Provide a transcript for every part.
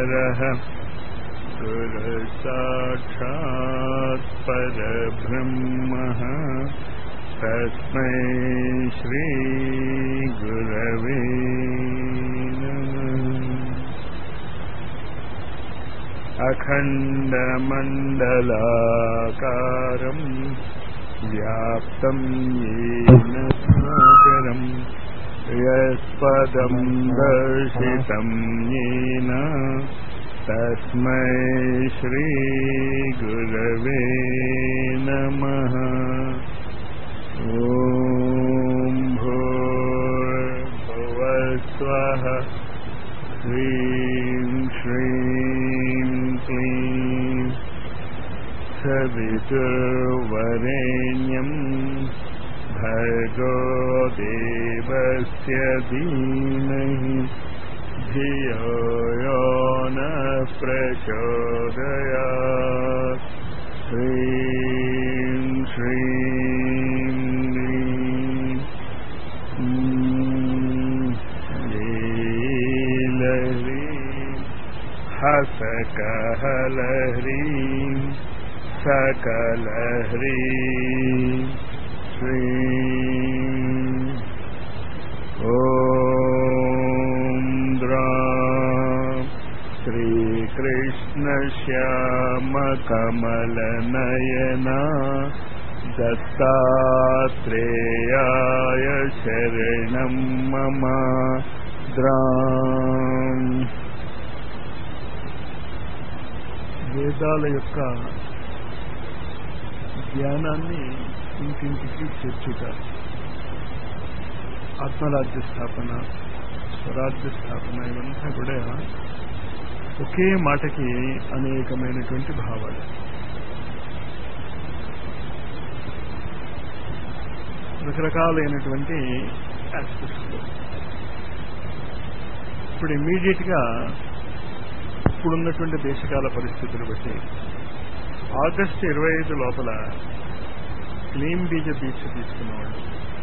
परः गुरुसाक्षात् परब्रह्मः तस्मै श्रीगुरवे नमः अखण्डमण्डलाकारम् व्याप्तं येन सागरम् यत्पदं दर्शितं येन तस्मै श्रीगुरवे नमः ॐ भूर्भुवस्वः ह्रीं श्रीं क्लीं सवितुर्वरेण्यम् भर्गो देवस्य धीमहि धियो यो न प्रचोदयात् श्रीं श्रीं लीलह्रीं हसकहलह्रीं सकलह्रीं श्रीं ॐ द्रा श्रीकृष्णश्यामकमलनयना दत्तात्रेयाय शरणं मम द्रा వేదాల యొక్క జ్ఞానాన్ని ఇంటింటికి చేర్చుట ఆత్మరాజ్య స్థాపన స్వరాజ్య స్థాపన ఇవంతా కూడా ఒకే మాటకి అనేకమైనటువంటి భావాలు రకరకాలైనటువంటి ఆస్పెక్ట్స్లో ఇప్పుడు ఇమ్మీడియట్ గా ఇప్పుడున్నటువంటి దేశకాల పరిస్థితులు బట్టి ఆగస్టు ఇరవై ఐదు లోపల క్లీన్ బీజ దీక్ష తీసుకున్నవాళ్ళు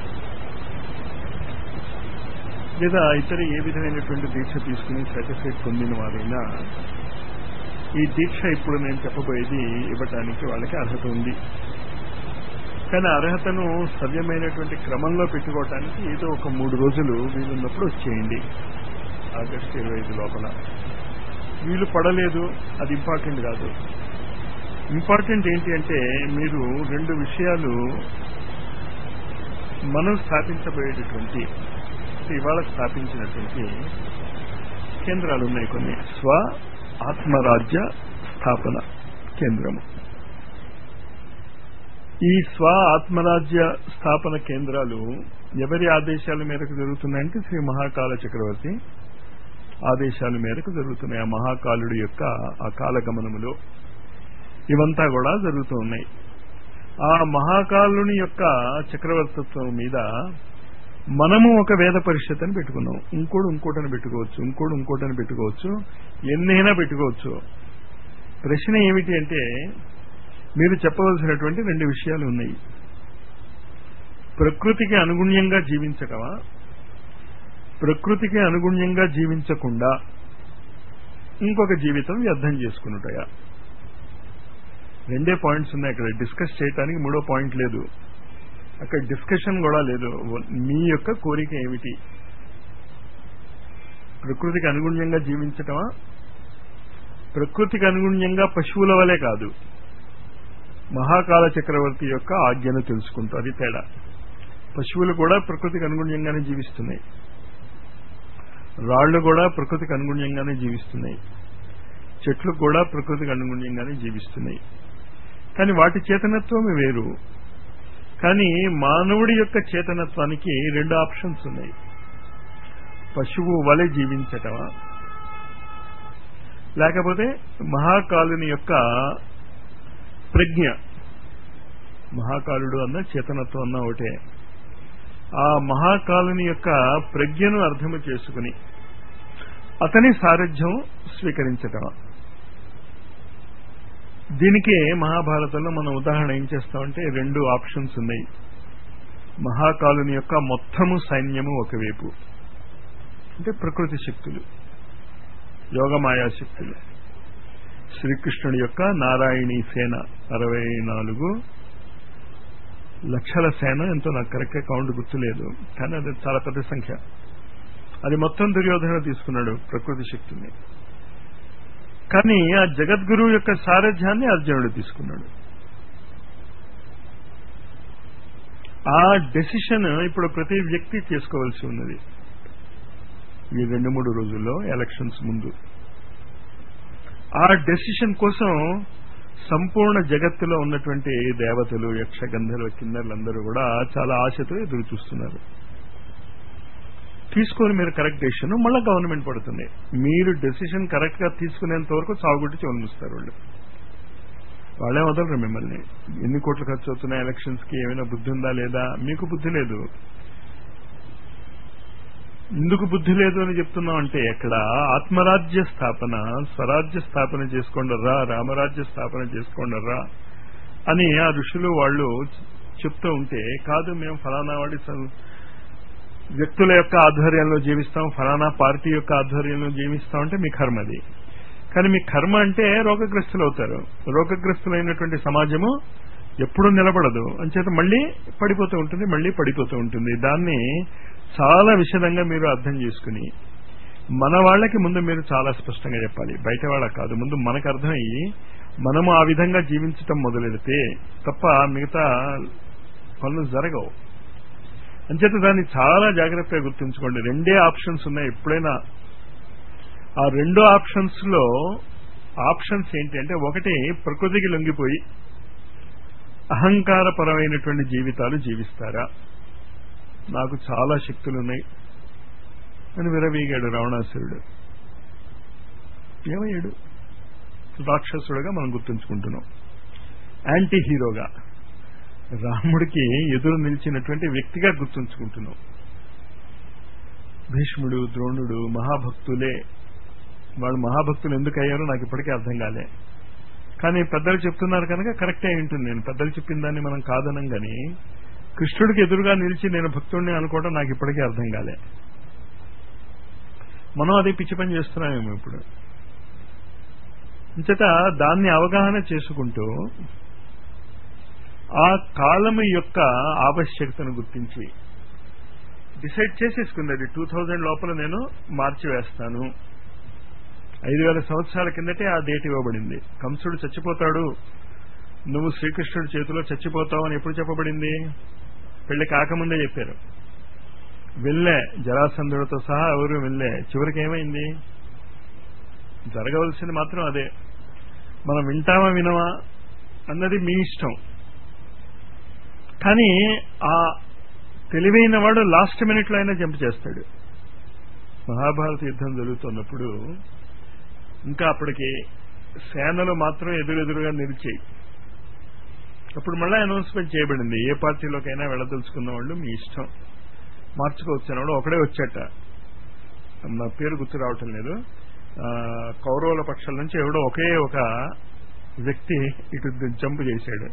లేదా ఇతర ఏ విధమైనటువంటి దీక్ష తీసుకుని సర్టిఫికేట్ పొందిన వారైనా ఈ దీక్ష ఇప్పుడు నేను చెప్పబోయేది ఇవ్వటానికి వాళ్ళకి అర్హత ఉంది కానీ అర్హతను సవ్యమైనటువంటి క్రమంలో పెట్టుకోవటానికి ఏదో ఒక మూడు రోజులు వీలున్నప్పుడు వచ్చేయండి ఆగస్టు ఇరవై ఐదు లోపల వీలు పడలేదు అది ఇంపార్టెంట్ కాదు ఇంపార్టెంట్ ఏంటి అంటే మీరు రెండు విషయాలు మనం స్థాపించబోయేటటువంటి ఇవాళ స్థాపించినటువంటి కేంద్రాలు ఉన్నాయి కొన్ని స్వ ఆత్మరాజ్య స్థాపన కేంద్రము ఈ స్వ ఆత్మరాజ్య స్థాపన కేంద్రాలు ఎవరి ఆదేశాల మేరకు జరుగుతున్నాయంటే శ్రీ మహాకాల చక్రవర్తి ఆదేశాల మేరకు జరుగుతున్నాయి ఆ మహాకాలుడి యొక్క ఆ కాలగమనములో ఇవంతా కూడా జరుగుతూ ఉన్నాయి ఆ మహాకాలుని యొక్క చక్రవర్తిత్వం మీద మనము ఒక వేద పరిషత్ అని పెట్టుకున్నాం ఇంకోటి ఇంకోటని పెట్టుకోవచ్చు ఇంకోటి ఇంకోటని పెట్టుకోవచ్చు ఎన్నైనా పెట్టుకోవచ్చు ప్రశ్న ఏమిటి అంటే మీరు చెప్పవలసినటువంటి రెండు విషయాలు ఉన్నాయి ప్రకృతికి అనుగుణ్యంగా జీవించటమా ప్రకృతికి అనుగుణ్యంగా జీవించకుండా ఇంకొక జీవితం వ్యర్థం చేసుకున్నటయా రెండే పాయింట్స్ ఉన్నాయి అక్కడ డిస్కస్ చేయడానికి మూడో పాయింట్ లేదు అక్కడ డిస్కషన్ కూడా లేదు మీ యొక్క కోరిక ఏమిటి ప్రకృతికి అనుగుణ్యంగా జీవించటమా ప్రకృతికి అనుగుణ్యంగా పశువుల వలె కాదు మహాకాల చక్రవర్తి యొక్క ఆజ్ఞను తెలుసుకుంటూ అది తేడా పశువులు కూడా ప్రకృతికి అనుగుణ్యంగానే జీవిస్తున్నాయి రాళ్లు కూడా ప్రకృతికి అనుగుణ్యంగానే జీవిస్తున్నాయి చెట్లు కూడా ప్రకృతికి అనుగుణ్యంగానే జీవిస్తున్నాయి కానీ వాటి చేతనత్వం వేరు కానీ మానవుడి యొక్క చేతనత్వానికి రెండు ఆప్షన్స్ ఉన్నాయి పశువు వలె జీవించటమా లేకపోతే మహాకాలుని యొక్క ప్రజ్ఞ మహాకాలుడు అన్న చేతనత్వం అన్న ఒకటే ఆ మహాకాలుని యొక్క ప్రజ్ఞను అర్థము చేసుకుని అతని సారథ్యం స్వీకరించటమా దీనికే మహాభారతంలో మనం ఉదాహరణ ఏం చేస్తామంటే రెండు ఆప్షన్స్ ఉన్నాయి మహాకాలుని యొక్క మొత్తము సైన్యము ఒకవైపు అంటే ప్రకృతి శక్తులు యోగమాయా శక్తులు శ్రీకృష్ణుడి యొక్క నారాయణీ సేన అరవై నాలుగు లక్షల సేన ఎంతో నాకు కరెక్ట్గా కౌంట్ గుర్తులేదు కానీ అది చాలా పెద్ద సంఖ్య అది మొత్తం దుర్యోధన తీసుకున్నాడు ప్రకృతి శక్తిని కానీ ఆ జగద్గురువు యొక్క సారథ్యాన్ని అర్జునుడు తీసుకున్నాడు ఆ డెసిషన్ ఇప్పుడు ప్రతి వ్యక్తి చేసుకోవాల్సి ఉన్నది ఈ రెండు మూడు రోజుల్లో ఎలక్షన్స్ ముందు ఆ డెసిషన్ కోసం సంపూర్ణ జగత్తులో ఉన్నటువంటి దేవతలు యక్ష గంధర్వ కిన్నర్లందరూ కూడా చాలా ఆశతో ఎదురు చూస్తున్నారు తీసుకొని మీరు కరెక్ట్ డెసిషన్ మళ్ళీ గవర్నమెంట్ పడుతుంది మీరు డెసిషన్ కరెక్ట్ గా తీసుకునేంత వరకు సాగుగుట్టి చెవులుస్తారు వాళ్ళు వాళ్ళే వదలరు మిమ్మల్ని ఎన్ని కోట్లు ఖర్చు అవుతున్నాయి ఎలక్షన్స్ కి ఏమైనా బుద్ధి ఉందా లేదా మీకు బుద్ధి లేదు ఎందుకు బుద్ధి లేదు అని చెప్తున్నాం అంటే ఎక్కడ ఆత్మరాజ్య స్థాపన స్వరాజ్య స్థాపన చేసుకోండర్రా రామరాజ్య స్థాపన చేసుకోండర్రా అని ఆ ఋషులు వాళ్ళు చెప్తూ ఉంటే కాదు మేము ఫలానా వాడి వ్యక్తుల యొక్క ఆధ్వర్యంలో జీవిస్తాం ఫలానా పార్టీ యొక్క ఆధ్వర్యంలో జీవిస్తాం అంటే మీ కర్మది కానీ మీ కర్మ అంటే రోగగ్రస్తులు అవుతారు రోగగ్రస్తులైనటువంటి సమాజము ఎప్పుడూ నిలబడదు అంచేత మళ్ళీ పడిపోతూ ఉంటుంది మళ్ళీ పడిపోతూ ఉంటుంది దాన్ని చాలా విషదంగా మీరు అర్థం చేసుకుని మన వాళ్ళకి ముందు మీరు చాలా స్పష్టంగా చెప్పాలి బయట వాళ్ళకి కాదు ముందు మనకు అర్థమయ్యి మనము ఆ విధంగా జీవించటం మొదలెడితే తప్ప మిగతా పనులు జరగవు అంచేత దాన్ని చాలా జాగ్రత్తగా గుర్తుంచుకోండి రెండే ఆప్షన్స్ ఉన్నాయి ఎప్పుడైనా ఆ రెండు ఆప్షన్స్ లో ఆప్షన్స్ ఏంటి అంటే ఒకటి ప్రకృతికి లొంగిపోయి అహంకారపరమైనటువంటి జీవితాలు జీవిస్తారా నాకు చాలా శక్తులున్నాయి అని విరవీగాడు రావణాసురుడు ఏమయ్యాడు రాక్షసుడుగా మనం గుర్తుంచుకుంటున్నాం యాంటీ హీరోగా రాముడికి ఎదురు నిలిచినటువంటి వ్యక్తిగా గుర్తుంచుకుంటున్నాం భీష్ముడు ద్రోణుడు మహాభక్తులే వాళ్ళు మహాభక్తులు ఎందుకు అయ్యారో నాకు ఇప్పటికీ అర్థం కాలే కానీ పెద్దలు చెప్తున్నారు కనుక కరెక్టే ఉంటుంది నేను పెద్దలు చెప్పిన దాన్ని మనం కాదనం గాని కృష్ణుడికి ఎదురుగా నిలిచి నేను భక్తుడిని అనుకోవడం నాకు ఇప్పటికీ అర్థం కాలే మనం అది పిచ్చి పని చేస్తున్నామేమో ఇప్పుడు ఇంచట దాన్ని అవగాహన చేసుకుంటూ ఆ కాలము యొక్క ఆవశ్యకతను గుర్తించి డిసైడ్ చేసేసుకుంది అది టూ థౌజండ్ లోపల నేను మార్చివేస్తాను ఐదు వేల సంవత్సరాల కిందటే ఆ డేట్ ఇవ్వబడింది కంసుడు చచ్చిపోతాడు నువ్వు శ్రీకృష్ణుడి చేతిలో చచ్చిపోతావు అని ఎప్పుడు చెప్పబడింది పెళ్లి కాకముందే చెప్పారు వెళ్ళే జరాసంధుడితో సహా ఎవరు వెళ్ళే చివరికి ఏమైంది జరగవలసింది మాత్రం అదే మనం వింటామా వినమా అన్నది మీ ఇష్టం కానీ ఆ తెలివైన వాడు లాస్ట్ మినిట్లో అయినా జంప్ చేస్తాడు మహాభారత యుద్ధం జరుగుతున్నప్పుడు ఇంకా అప్పటికి సేనలు మాత్రం ఎదురెదురుగా నిలిచాయి అప్పుడు మళ్ళీ అనౌన్స్మెంట్ చేయబడింది ఏ పార్టీలోకైనా వెళ్ళదలుచుకున్న వాళ్ళు మీ ఇష్టం మార్చుకోవచ్చు అన్నాడు ఒకడే వచ్చాట నా పేరు గుర్తు రావటం లేదు కౌరవుల పక్షాల నుంచి ఎవడో ఒకే ఒక వ్యక్తి ఇటు జంప్ చేశాడు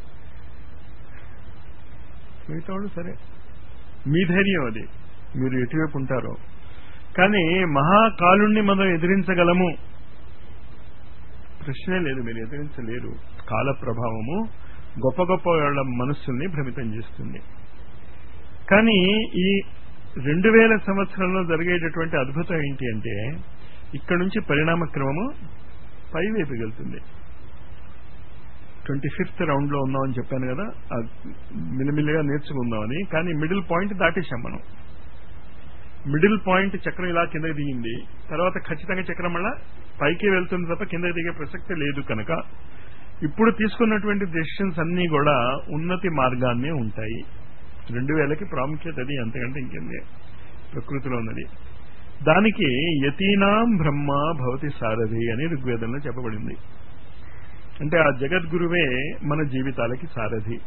మిగతావాడు సరే మీ ధైర్యం అది మీరు ఎటువైపు ఉంటారో కానీ మహాకాలుణ్ణి మనం ఎదిరించగలము ప్రశ్నే లేదు మీరు ఎదిరించలేరు కాల ప్రభావము గొప్ప గొప్ప వాళ్ళ మనస్సుల్ని భ్రమితం చేస్తుంది కానీ ఈ రెండు వేల సంవత్సరంలో జరిగేటటువంటి అద్భుతం ఏంటి అంటే ఇక్కడ నుంచి పరిణామ క్రమము పైవైపు వెళ్తుంది ట్వంటీ ఫిఫ్త్ రౌండ్ లో ఉన్నామని చెప్పాను కదా మిలిమిలిగా నేర్చుకుందామని కానీ మిడిల్ పాయింట్ దాటేశాం మనం మిడిల్ పాయింట్ చక్రం ఇలా కిందకి దిగింది తర్వాత ఖచ్చితంగా చక్రం మళ్ళా పైకి వెళ్తుంది తప్ప కిందకి దిగే ప్రసక్తి లేదు కనుక ఇప్పుడు తీసుకున్నటువంటి డెసిషన్స్ అన్ని కూడా ఉన్నతి మార్గాన్నే ఉంటాయి రెండు వేలకి ప్రాముఖ్యత అది అంతకంటే ఇంకేంది ప్రకృతిలో ఉన్నది దానికి యతీనాం బ్రహ్మ భవతి సారథి అని ఋగ్వేదంలో చెప్పబడింది అంటే ఆ జగద్గురువే మన జీవితాలకి సారథి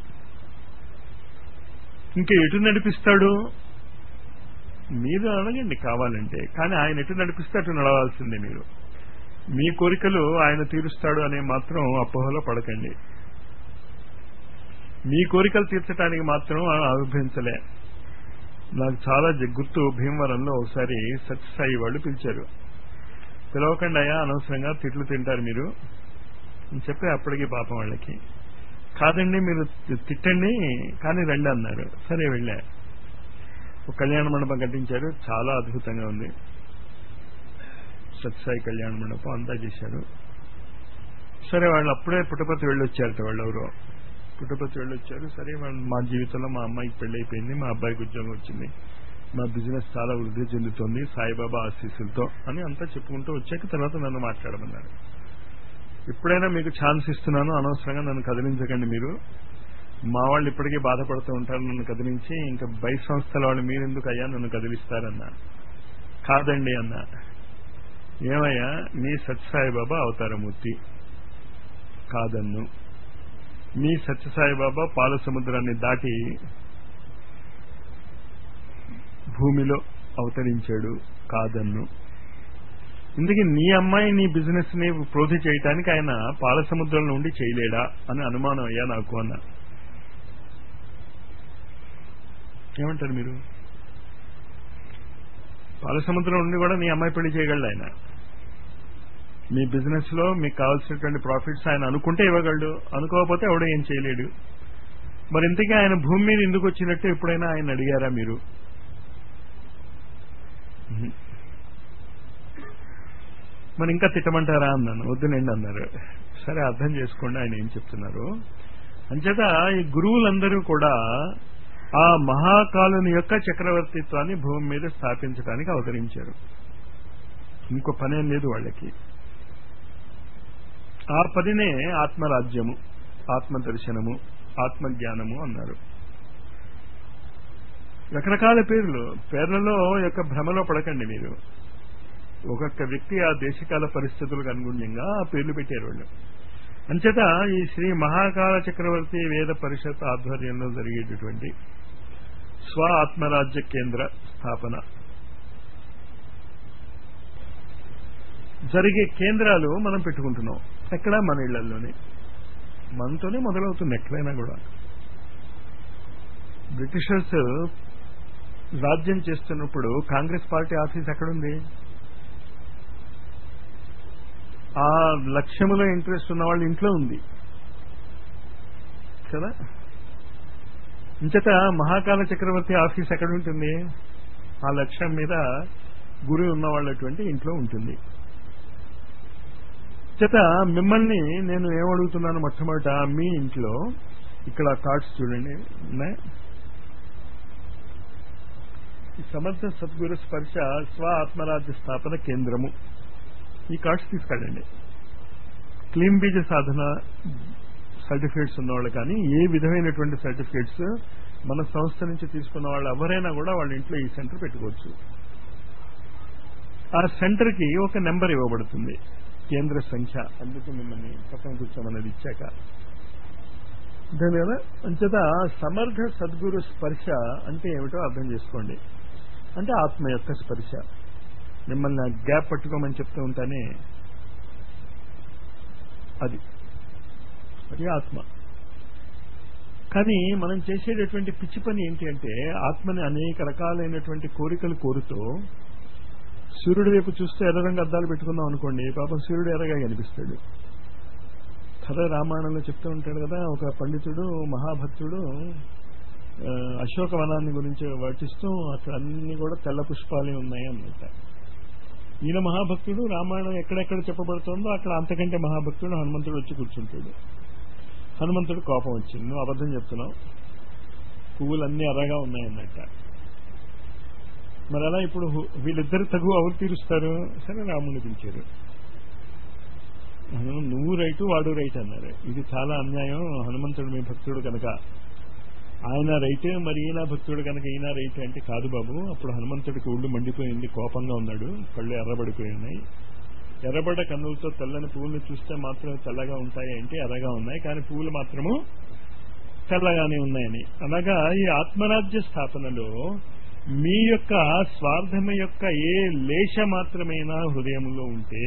ఇంకా ఎటు నడిపిస్తాడు మీరు అడగండి కావాలంటే కానీ ఆయన ఎటు నడిపిస్తే అటు నడవాల్సిందే మీరు మీ కోరికలు ఆయన తీరుస్తాడు అనే మాత్రం అపోహలో పడకండి మీ కోరికలు తీర్చడానికి మాత్రం ఆవిర్భించలే నాకు చాలా గుర్తు భీమవరంలో ఒకసారి సత్యసాయి వాళ్ళు పిలిచారు పిలవకండి అయ్యా అనవసరంగా తిట్లు తింటారు మీరు అని చెప్పి అప్పటికి పాపం వాళ్ళకి కాదండి మీరు తి- తిట్టండి కానీ రండి అన్నారు సరే వెళ్ళా ఒక కళ్యాణ మండపం కట్టించారు చాలా అద్భుతంగా ఉంది సత్సాయి కళ్యాణ మండపం అంతా చేశారు సరే వాళ్ళు అప్పుడే పుట్టపర్తి వెళ్ళొచ్చారట వాళ్ళు ఎవరో పుట్టపర్తి వెళ్ళొచ్చారు సరే వాళ్ళు మా జీవితంలో మా అమ్మాయికి పెళ్లి అయిపోయింది మా అబ్బాయికి ఉద్యోగం వచ్చింది మా బిజినెస్ చాలా వృద్ధి చెందుతోంది సాయిబాబా ఆశీస్సులతో అని అంతా చెప్పుకుంటూ వచ్చాక తర్వాత నన్ను మాట్లాడమన్నారు ఎప్పుడైనా మీకు ఛాన్స్ ఇస్తున్నాను అనవసరంగా నన్ను కదిలించకండి మీరు మా వాళ్ళు ఇప్పటికీ బాధపడుతూ ఉంటారు నన్ను కదిలించి ఇంకా బై సంస్థల వాళ్ళు మీరెందుకు అయ్యా నన్ను కదిలిస్తారన్నా కాదండి అన్న ఏమయ్యా మీ సత్యసాయిబాబా అవతారమూర్తి కాదన్ను మీ సత్యసాయిబాబా పాల సముద్రాన్ని దాటి భూమిలో అవతరించాడు కాదన్ను ఇందుకే నీ అమ్మాయి నీ బిజినెస్ ని ప్రోధి చేయటానికి ఆయన పాల సముద్రం నుండి చేయలేడా అని అనుమానం అయ్యా నాకు అన్న ఏమంటారు మీరు పాల సముద్రం నుండి కూడా నీ అమ్మాయి పెళ్లి చేయగలడు ఆయన మీ బిజినెస్ లో మీకు కావాల్సినటువంటి ప్రాఫిట్స్ ఆయన అనుకుంటే ఇవ్వగలడు అనుకోకపోతే ఎవడో ఏం చేయలేడు మరి ఇంతకీ ఆయన భూమి మీద ఎందుకు వచ్చినట్టు ఎప్పుడైనా ఆయన అడిగారా మీరు ఉహు. మరి ఇంకా తిట్టమంటారా అన్నాను వద్దునండి అన్నారు సరే అర్థం చేసుకోండి ఆయన ఏం చెప్తున్నారు అంచేత ఈ గురువులందరూ కూడా ఆ మహాకాలుని యొక్క చక్రవర్తిత్వాన్ని భూమి మీద స్థాపించడానికి అవతరించారు ఇంకో పనేం లేదు వాళ్ళకి ఆ పదినే ఆత్మరాజ్యము ఆత్మ దర్శనము ఆత్మజ్ఞానము అన్నారు రకరకాల పేర్లు పేర్లలో యొక్క భ్రమలో పడకండి మీరు ఒక్కొక్క వ్యక్తి ఆ దేశకాల పరిస్థితులకు అనుగుణ్యంగా ఆ పేర్లు పెట్టారు వాళ్ళు అంచేత ఈ శ్రీ మహాకాల చక్రవర్తి వేద పరిషత్ ఆధ్వర్యంలో జరిగేటటువంటి స్వ ఆత్మరాజ్య కేంద్ర స్థాపన జరిగే కేంద్రాలు మనం పెట్టుకుంటున్నాం ఎక్కడ మన ఇళ్లలోనే మనతోనే మొదలవుతుంది ఎక్కడైనా కూడా బ్రిటిషర్స్ రాజ్యం చేస్తున్నప్పుడు కాంగ్రెస్ పార్టీ ఆఫీస్ ఎక్కడుంది ఆ లక్ష్యములో ఇంట్రెస్ట్ ఉన్న వాళ్ళ ఇంట్లో ఉంది కదా ఇంచట మహాకాల చక్రవర్తి ఆఫీస్ ఎక్కడ ఉంటుంది ఆ లక్ష్యం మీద గురి ఉన్న వాళ్ళటువంటి ఇంట్లో ఉంటుంది చేత మిమ్మల్ని నేను ఏమడుగుతున్నాను మొట్టమొదట మీ ఇంట్లో ఇక్కడ కార్డ్స్ చూడండి ఉన్నాయి ఈ సమర్థ సద్గురు స్పర్శ స్వ ఆత్మరాజ్య స్థాపన కేంద్రము ఈ కార్డ్స్ తీసుకెళ్ళండి క్లీన్ బీజ సాధన సర్టిఫికేట్స్ ఉన్నవాళ్ళు కానీ ఏ విధమైనటువంటి సర్టిఫికేట్స్ మన సంస్థ నుంచి తీసుకున్న వాళ్ళు ఎవరైనా కూడా వాళ్ళ ఇంట్లో ఈ సెంటర్ పెట్టుకోవచ్చు ఆ సెంటర్ కి ఒక నెంబర్ ఇవ్వబడుతుంది కేంద్ర సంఖ్య అందుకు మిమ్మల్ని పక్కన కూర్చోమన్నది ఇచ్చాక దాని కదా అంచేత సమర్థ సద్గురు స్పర్శ అంటే ఏమిటో అర్థం చేసుకోండి అంటే ఆత్మ యొక్క స్పర్శ మిమ్మల్ని ఆ గ్యాప్ పట్టుకోమని చెప్తూ ఉంటానే అది అది ఆత్మ కానీ మనం చేసేటటువంటి పిచ్చి పని ఏంటి అంటే ఆత్మని అనేక రకాలైనటువంటి కోరికలు కోరుతూ సూర్యుడి వైపు చూస్తే ఎర్ర రంగు అద్దాలు పెట్టుకున్నాం అనుకోండి పాపం సూర్యుడు ఎర్రగా కనిపిస్తాడు కథ రామాయణంలో చెప్తూ ఉంటాడు కదా ఒక పండితుడు మహాభక్తుడు ఆ, అశోకవనాన్ని గురించి వర్తిస్తూ అక్కడ అన్ని కూడా తెల్ల పుష్పాలే ఉన్నాయి అన్నమాట ఈయన మహాభక్తుడు రామాయణం ఎక్కడెక్కడ చెప్పబడుతోందో అక్కడ అంతకంటే మహాభక్తుడు హనుమంతుడు వచ్చి కూర్చుంటాడు హనుమంతుడు కోపం వచ్చింది నువ్వు అబద్ధం చెప్తున్నావు పువ్వులన్నీ ఎర్రగా ఉన్నాయన్నట్ట మరి అలా ఇప్పుడు వీళ్ళిద్దరు తగు ఎవరు తీరుస్తారు సరే రాముడిని పిలిచారు హను- నువ్వు రైటు వాడు రైట్ అన్నారు ఇది చాలా అన్యాయం హనుమంతుడు మీ భక్తుడు కనుక ఆయన రైట్ మరి ఈయన భక్తుడు కనుక ఈయన రైట్ అంటే కాదు బాబు అప్పుడు హనుమంతుడికి ఒళ్ళు మండిపోయింది కోపంగా ఉన్నాడు కళ్ళు ఎర్రబడిపోయి ఉన్నాయి ఎర్రబడ్డ కన్నులతో తెల్లని పువ్వులు చూస్తే మాత్రం తెల్లగా ఉంటాయి అంటే ఎర్రగా ఉన్నాయి కానీ పువ్వులు మాత్రము తెల్లగానే ఉన్నాయని అనగా ఈ ఆత్మరాజ్య స్థాపనలో మీ యొక్క స్వార్థం యొక్క ఏ లేశ మాత్రమైనా హృదయంలో ఉంటే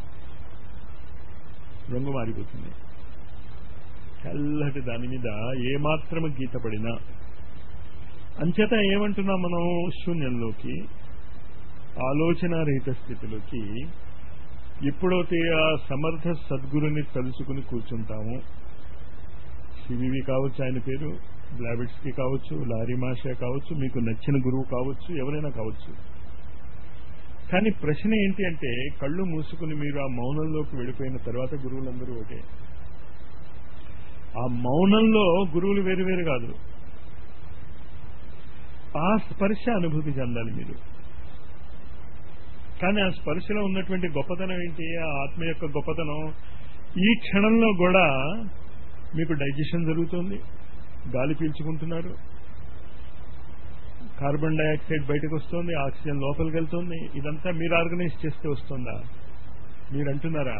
రంగు మారిపోతుంది తెల్లటి దాని మీద ఏమాత్రము గీత పడినా అంచేత ఏమంటున్నాం మనం శూన్యంలోకి ఆలోచన రహిత స్థితిలోకి ఎప్పుడైతే ఆ సమర్థ సద్గురుని తలుచుకుని కూర్చుంటాము సివివి కావచ్చు ఆయన పేరు బ్లాబిట్స్కి కావచ్చు లారీ మాషా కావచ్చు మీకు నచ్చిన గురువు కావచ్చు ఎవరైనా కావచ్చు కానీ ప్రశ్న ఏంటి అంటే కళ్ళు మూసుకుని మీరు ఆ మౌనంలోకి వెళ్ళిపోయిన తర్వాత గురువులందరూ ఒకటే ఆ మౌనంలో గురువులు వేరు వేరు కాదు ఆ స్పర్శ అనుభూతి చెందాలి మీరు కానీ ఆ స్పర్శలో ఉన్నటువంటి గొప్పతనం ఏంటి ఆ ఆత్మ యొక్క గొప్పతనం ఈ క్షణంలో కూడా మీకు డైజెషన్ జరుగుతుంది గాలి పీల్చుకుంటున్నారు కార్బన్ డైఆక్సైడ్ బయటకు వస్తుంది ఆక్సిజన్ లోపలికి వెళ్తుంది ఇదంతా మీరు ఆర్గనైజ్ చేస్తే వస్తుందా మీరు అంటున్నారా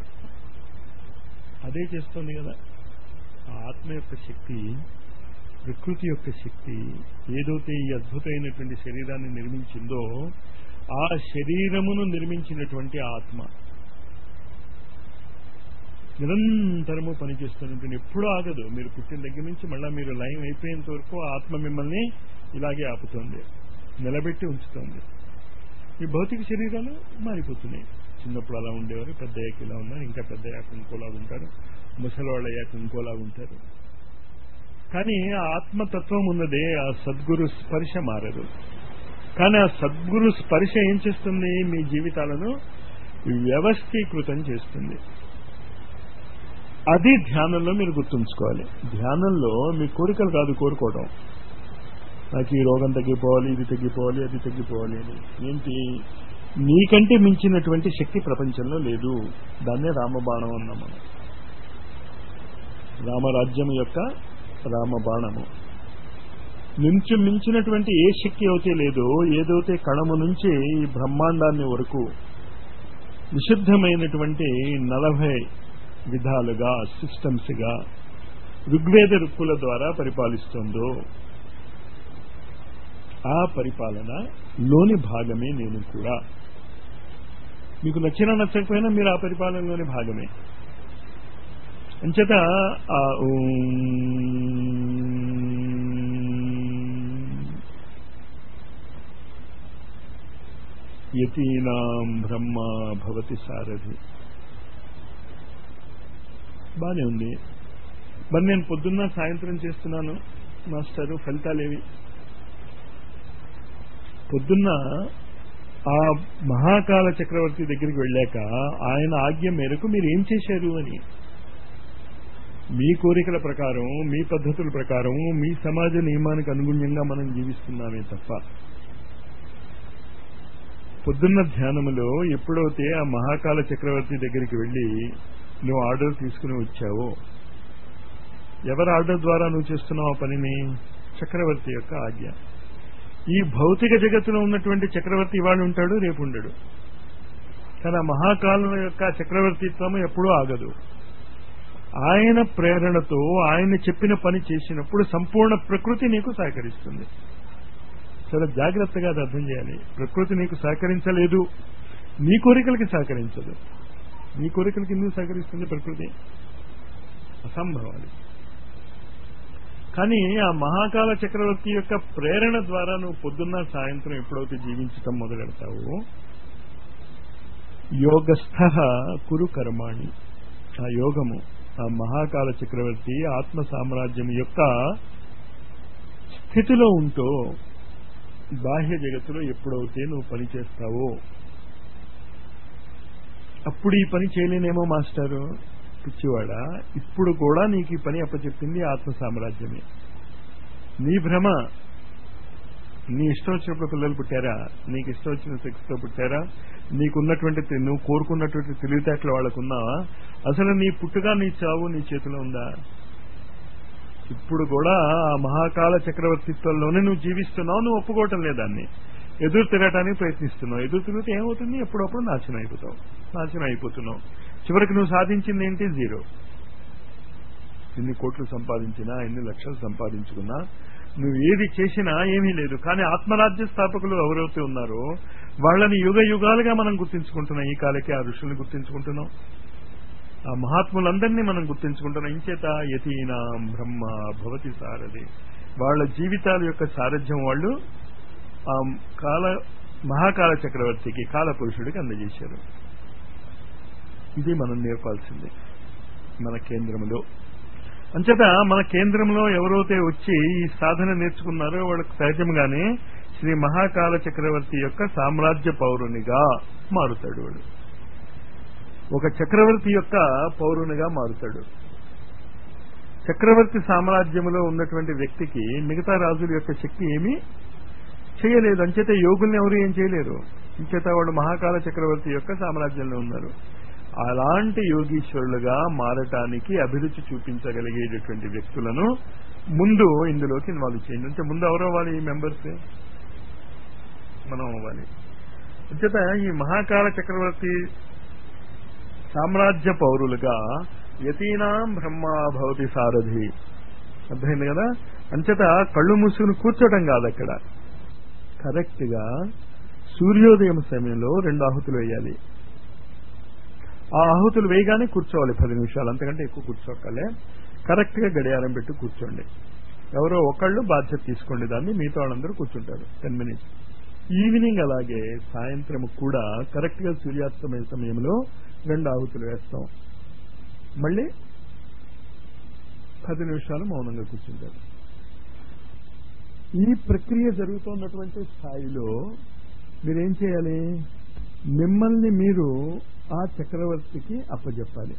అదే చేస్తుంది కదా ఆ ఆత్మ యొక్క శక్తి ప్రకృతి యొక్క శక్తి ఏదైతే ఈ అద్భుతమైనటువంటి శరీరాన్ని నిర్మించిందో ఆ శరీరమును నిర్మించినటువంటి ఆత్మ నిరంతరము పనిచేస్తున్నటువంటి ఎప్పుడూ ఆగదు మీరు పుట్టిన దగ్గర నుంచి మళ్ళీ మీరు లైన్ అయిపోయేంత వరకు ఆత్మ మిమ్మల్ని ఇలాగే ఆపుతోంది నిలబెట్టి ఉంచుతోంది ఈ భౌతిక శరీరాలు మారిపోతున్నాయి చిన్నప్పుడు అలా ఉండేవారు పెద్ద అయ్యాక ఇలా ఉన్నారు ఇంకా పెద్ద అయ్యాక ఇంకోలాగా ఉంటారు ముసలి వాళ్ళు అయ్యాక ఇంకోలాగా ఉంటారు కానీ ఆ ఆత్మతత్వం ఉన్నదే ఆ సద్గురు స్పర్శ మారదు కానీ ఆ సద్గురు స్పర్శ ఏం చేస్తుంది మీ జీవితాలను వ్యవస్థీకృతం చేస్తుంది అది ధ్యానంలో మీరు గుర్తుంచుకోవాలి ధ్యానంలో మీ కోరికలు కాదు కోరుకోవడం నాకు ఈ రోగం తగ్గిపోవాలి ఇది తగ్గిపోవాలి అది తగ్గిపోవాలి అని ఏంటి నీకంటే మించినటువంటి శక్తి ప్రపంచంలో లేదు దాన్నే రామబాణం అన్నాం మనం రామరాజ్యం యొక్క రామబాణము నుంచి మించినటువంటి ఏ శక్తి అయితే లేదో ఏదైతే కణము నుంచి ఈ బ్రహ్మాండాన్ని వరకు విశుద్ధమైనటువంటి నలభై విధాలుగా సిస్టమ్స్ గా ఋగ్వేద రుక్కుల ద్వారా పరిపాలిస్తుందో ఆ పరిపాలన లోని భాగమే నేను కూడా మీకు నచ్చినా నచ్చకపోయినా మీరు ఆ పరిపాలనలోని భాగమే అంచేత ఆ యతీనాం బ్రహ్మ భవతి సారథి బానే ఉంది మరి నేను పొద్దున్న సాయంత్రం చేస్తున్నాను మాస్టరు ఫలితాలేవి పొద్దున్న ఆ మహాకాల చక్రవర్తి దగ్గరికి వెళ్ళాక ఆయన ఆజ్ఞ మేరకు మీరు ఏం చేశారు అని మీ కోరికల ప్రకారం మీ పద్ధతుల ప్రకారం మీ సమాజ నియమానికి అనుగుణ్యంగా మనం జీవిస్తున్నామే తప్ప పొద్దున్న ధ్యానములో ఎప్పుడైతే ఆ మహాకాల చక్రవర్తి దగ్గరికి వెళ్ళి నువ్వు ఆర్డర్ తీసుకుని వచ్చావో ఎవరి ఆర్డర్ ద్వారా నువ్వు చేస్తున్నావు ఆ పనిని చక్రవర్తి యొక్క ఆజ్ఞ ఈ భౌతిక జగత్తులో ఉన్నటువంటి చక్రవర్తి ఇవాళ ఉంటాడు రేపు ఉండడు కానీ ఆ మహాకాలం యొక్క చక్రవర్తిత్వం ఎప్పుడూ ఆగదు ఆయన ప్రేరణతో ఆయన చెప్పిన పని చేసినప్పుడు సంపూర్ణ ప్రకృతి నీకు సహకరిస్తుంది చాలా జాగ్రత్తగా అది అర్థం చేయాలి ప్రకృతి నీకు సహకరించలేదు నీ కోరికలకి సహకరించదు నీ కోరికలకి ఎందుకు సహకరిస్తుంది ప్రకృతి అసంభవాలు కానీ ఆ మహాకాల చక్రవర్తి యొక్క ప్రేరణ ద్వారా నువ్వు పొద్దున్న సాయంత్రం ఎప్పుడైతే జీవించటం మొదలెడతావో యోగస్థ కురు కర్మాణి ఆ యోగము ఆ మహాకాల చక్రవర్తి ఆత్మ సామ్రాజ్యం యొక్క స్థితిలో ఉంటూ బాహ్య జగత్తులో ఎప్పుడైతే నువ్వు పని చేస్తావో అప్పుడు ఈ పని చేయలేనేమో మాస్టారు పిచ్చివాడ ఇప్పుడు కూడా నీకు ఈ పని అప్పచెప్పింది ఆత్మ సామ్రాజ్యమే నీ భ్రమ నీ ఇష్టం వచ్చినప్పుడు పిల్లలు పుట్టారా నీకు ఇష్టం వచ్చిన సెక్స్ తో పుట్టారా నీకున్నటువంటి నువ్వు కోరుకున్నటువంటి తెలివితేటలు వాళ్ళకున్నా అసలు నీ పుట్టుగా నీ చావు నీ చేతిలో ఉందా ఇప్పుడు కూడా ఆ మహాకాల చక్రవర్తిత్వంలోనే నువ్వు జీవిస్తున్నావు నువ్వు ఒప్పుకోవటం లేదాన్ని ఎదురు తిరగటానికి ప్రయత్నిస్తున్నావు ఎదురు తిరిగితే ఏమవుతుంది ఎప్పుడప్పుడు నాశనం అయిపోతావు నాశనం అయిపోతున్నావు చివరికి నువ్వు సాధించింది ఏంటి జీరో ఎన్ని కోట్లు సంపాదించినా ఎన్ని లక్షలు సంపాదించుకున్నా నువ్వు ఏది చేసినా ఏమీ లేదు కానీ ఆత్మరాజ్య స్థాపకులు ఎవరైతే ఉన్నారో వాళ్ళని యుగ యుగాలుగా మనం గుర్తించుకుంటున్నాం ఈ కాలకి ఆ ఋషుల్ని గుర్తించుకుంటున్నాం ఆ మహాత్ములందరినీ మనం గుర్తించుకుంటున్నాం ఇంచేత యతీనా బ్రహ్మ భవతి సారథి వాళ్ళ జీవితాల యొక్క సారథ్యం వాళ్ళు ఆ కాల మహాకాల చక్రవర్తికి కాల పురుషుడికి అందజేశారు ఇది మనం నేర్పాల్సింది మన కేంద్రంలో అంచేత మన కేంద్రంలో ఎవరైతే వచ్చి ఈ సాధన నేర్చుకున్నారో వాళ్ళకి సహజంగానే శ్రీ మహాకాల చక్రవర్తి యొక్క సామ్రాజ్య పౌరునిగా మారుతాడు వాడు ఒక చక్రవర్తి యొక్క పౌరునిగా మారుతాడు చక్రవర్తి సామ్రాజ్యంలో ఉన్నటువంటి వ్యక్తికి మిగతా రాజుల యొక్క శక్తి ఏమీ చేయలేదు అంచేత యోగుల్ని ఎవరు ఏం చేయలేరు అంచేత వాడు మహాకాల చక్రవర్తి యొక్క సామ్రాజ్యంలో ఉన్నారు అలాంటి యోగీశ్వరులుగా మారటానికి అభిరుచి చూపించగలిగేటటువంటి వ్యక్తులను ముందు ఇందులోకి ఇన్వాల్వ్ చేయండి అంటే ముందు ఎవరు అవ్వాలి ఈ మెంబర్స్ మనం అవ్వాలి అంచేత ఈ మహాకాల చక్రవర్తి సామ్రాజ్య పౌరులుగా యతీనాం బ్రహ్మ భవతి సారథి అర్థమైంది కదా అంచేత కళ్ళు మూసుకుని కూర్చోటం కాదు అక్కడ కరెక్ట్ గా సూర్యోదయం సమయంలో రెండు ఆహుతులు వేయాలి ఆ ఆహుతులు వేయగానే కూర్చోవాలి పది నిమిషాలు అంతకంటే ఎక్కువ కూర్చోకలే కరెక్ట్ గా గడియారం పెట్టి కూర్చోండి ఎవరో ఒకళ్ళు బాధ్యత తీసుకోండి దాన్ని మిగతా వాళ్ళందరూ కూర్చుంటారు టెన్ మినిట్స్ ఈవినింగ్ అలాగే సాయంత్రం కూడా కరెక్ట్ గా సూర్యాస్తమయ సమయంలో రెండు ఆహుతులు వేస్తాం మళ్ళీ పది నిమిషాలు మౌనంగా కూర్చుంటారు ఈ ప్రక్రియ జరుగుతున్నటువంటి స్థాయిలో మీరేం చేయాలి మిమ్మల్ని మీరు ఆ చక్రవర్తికి అప్పచెప్పాలి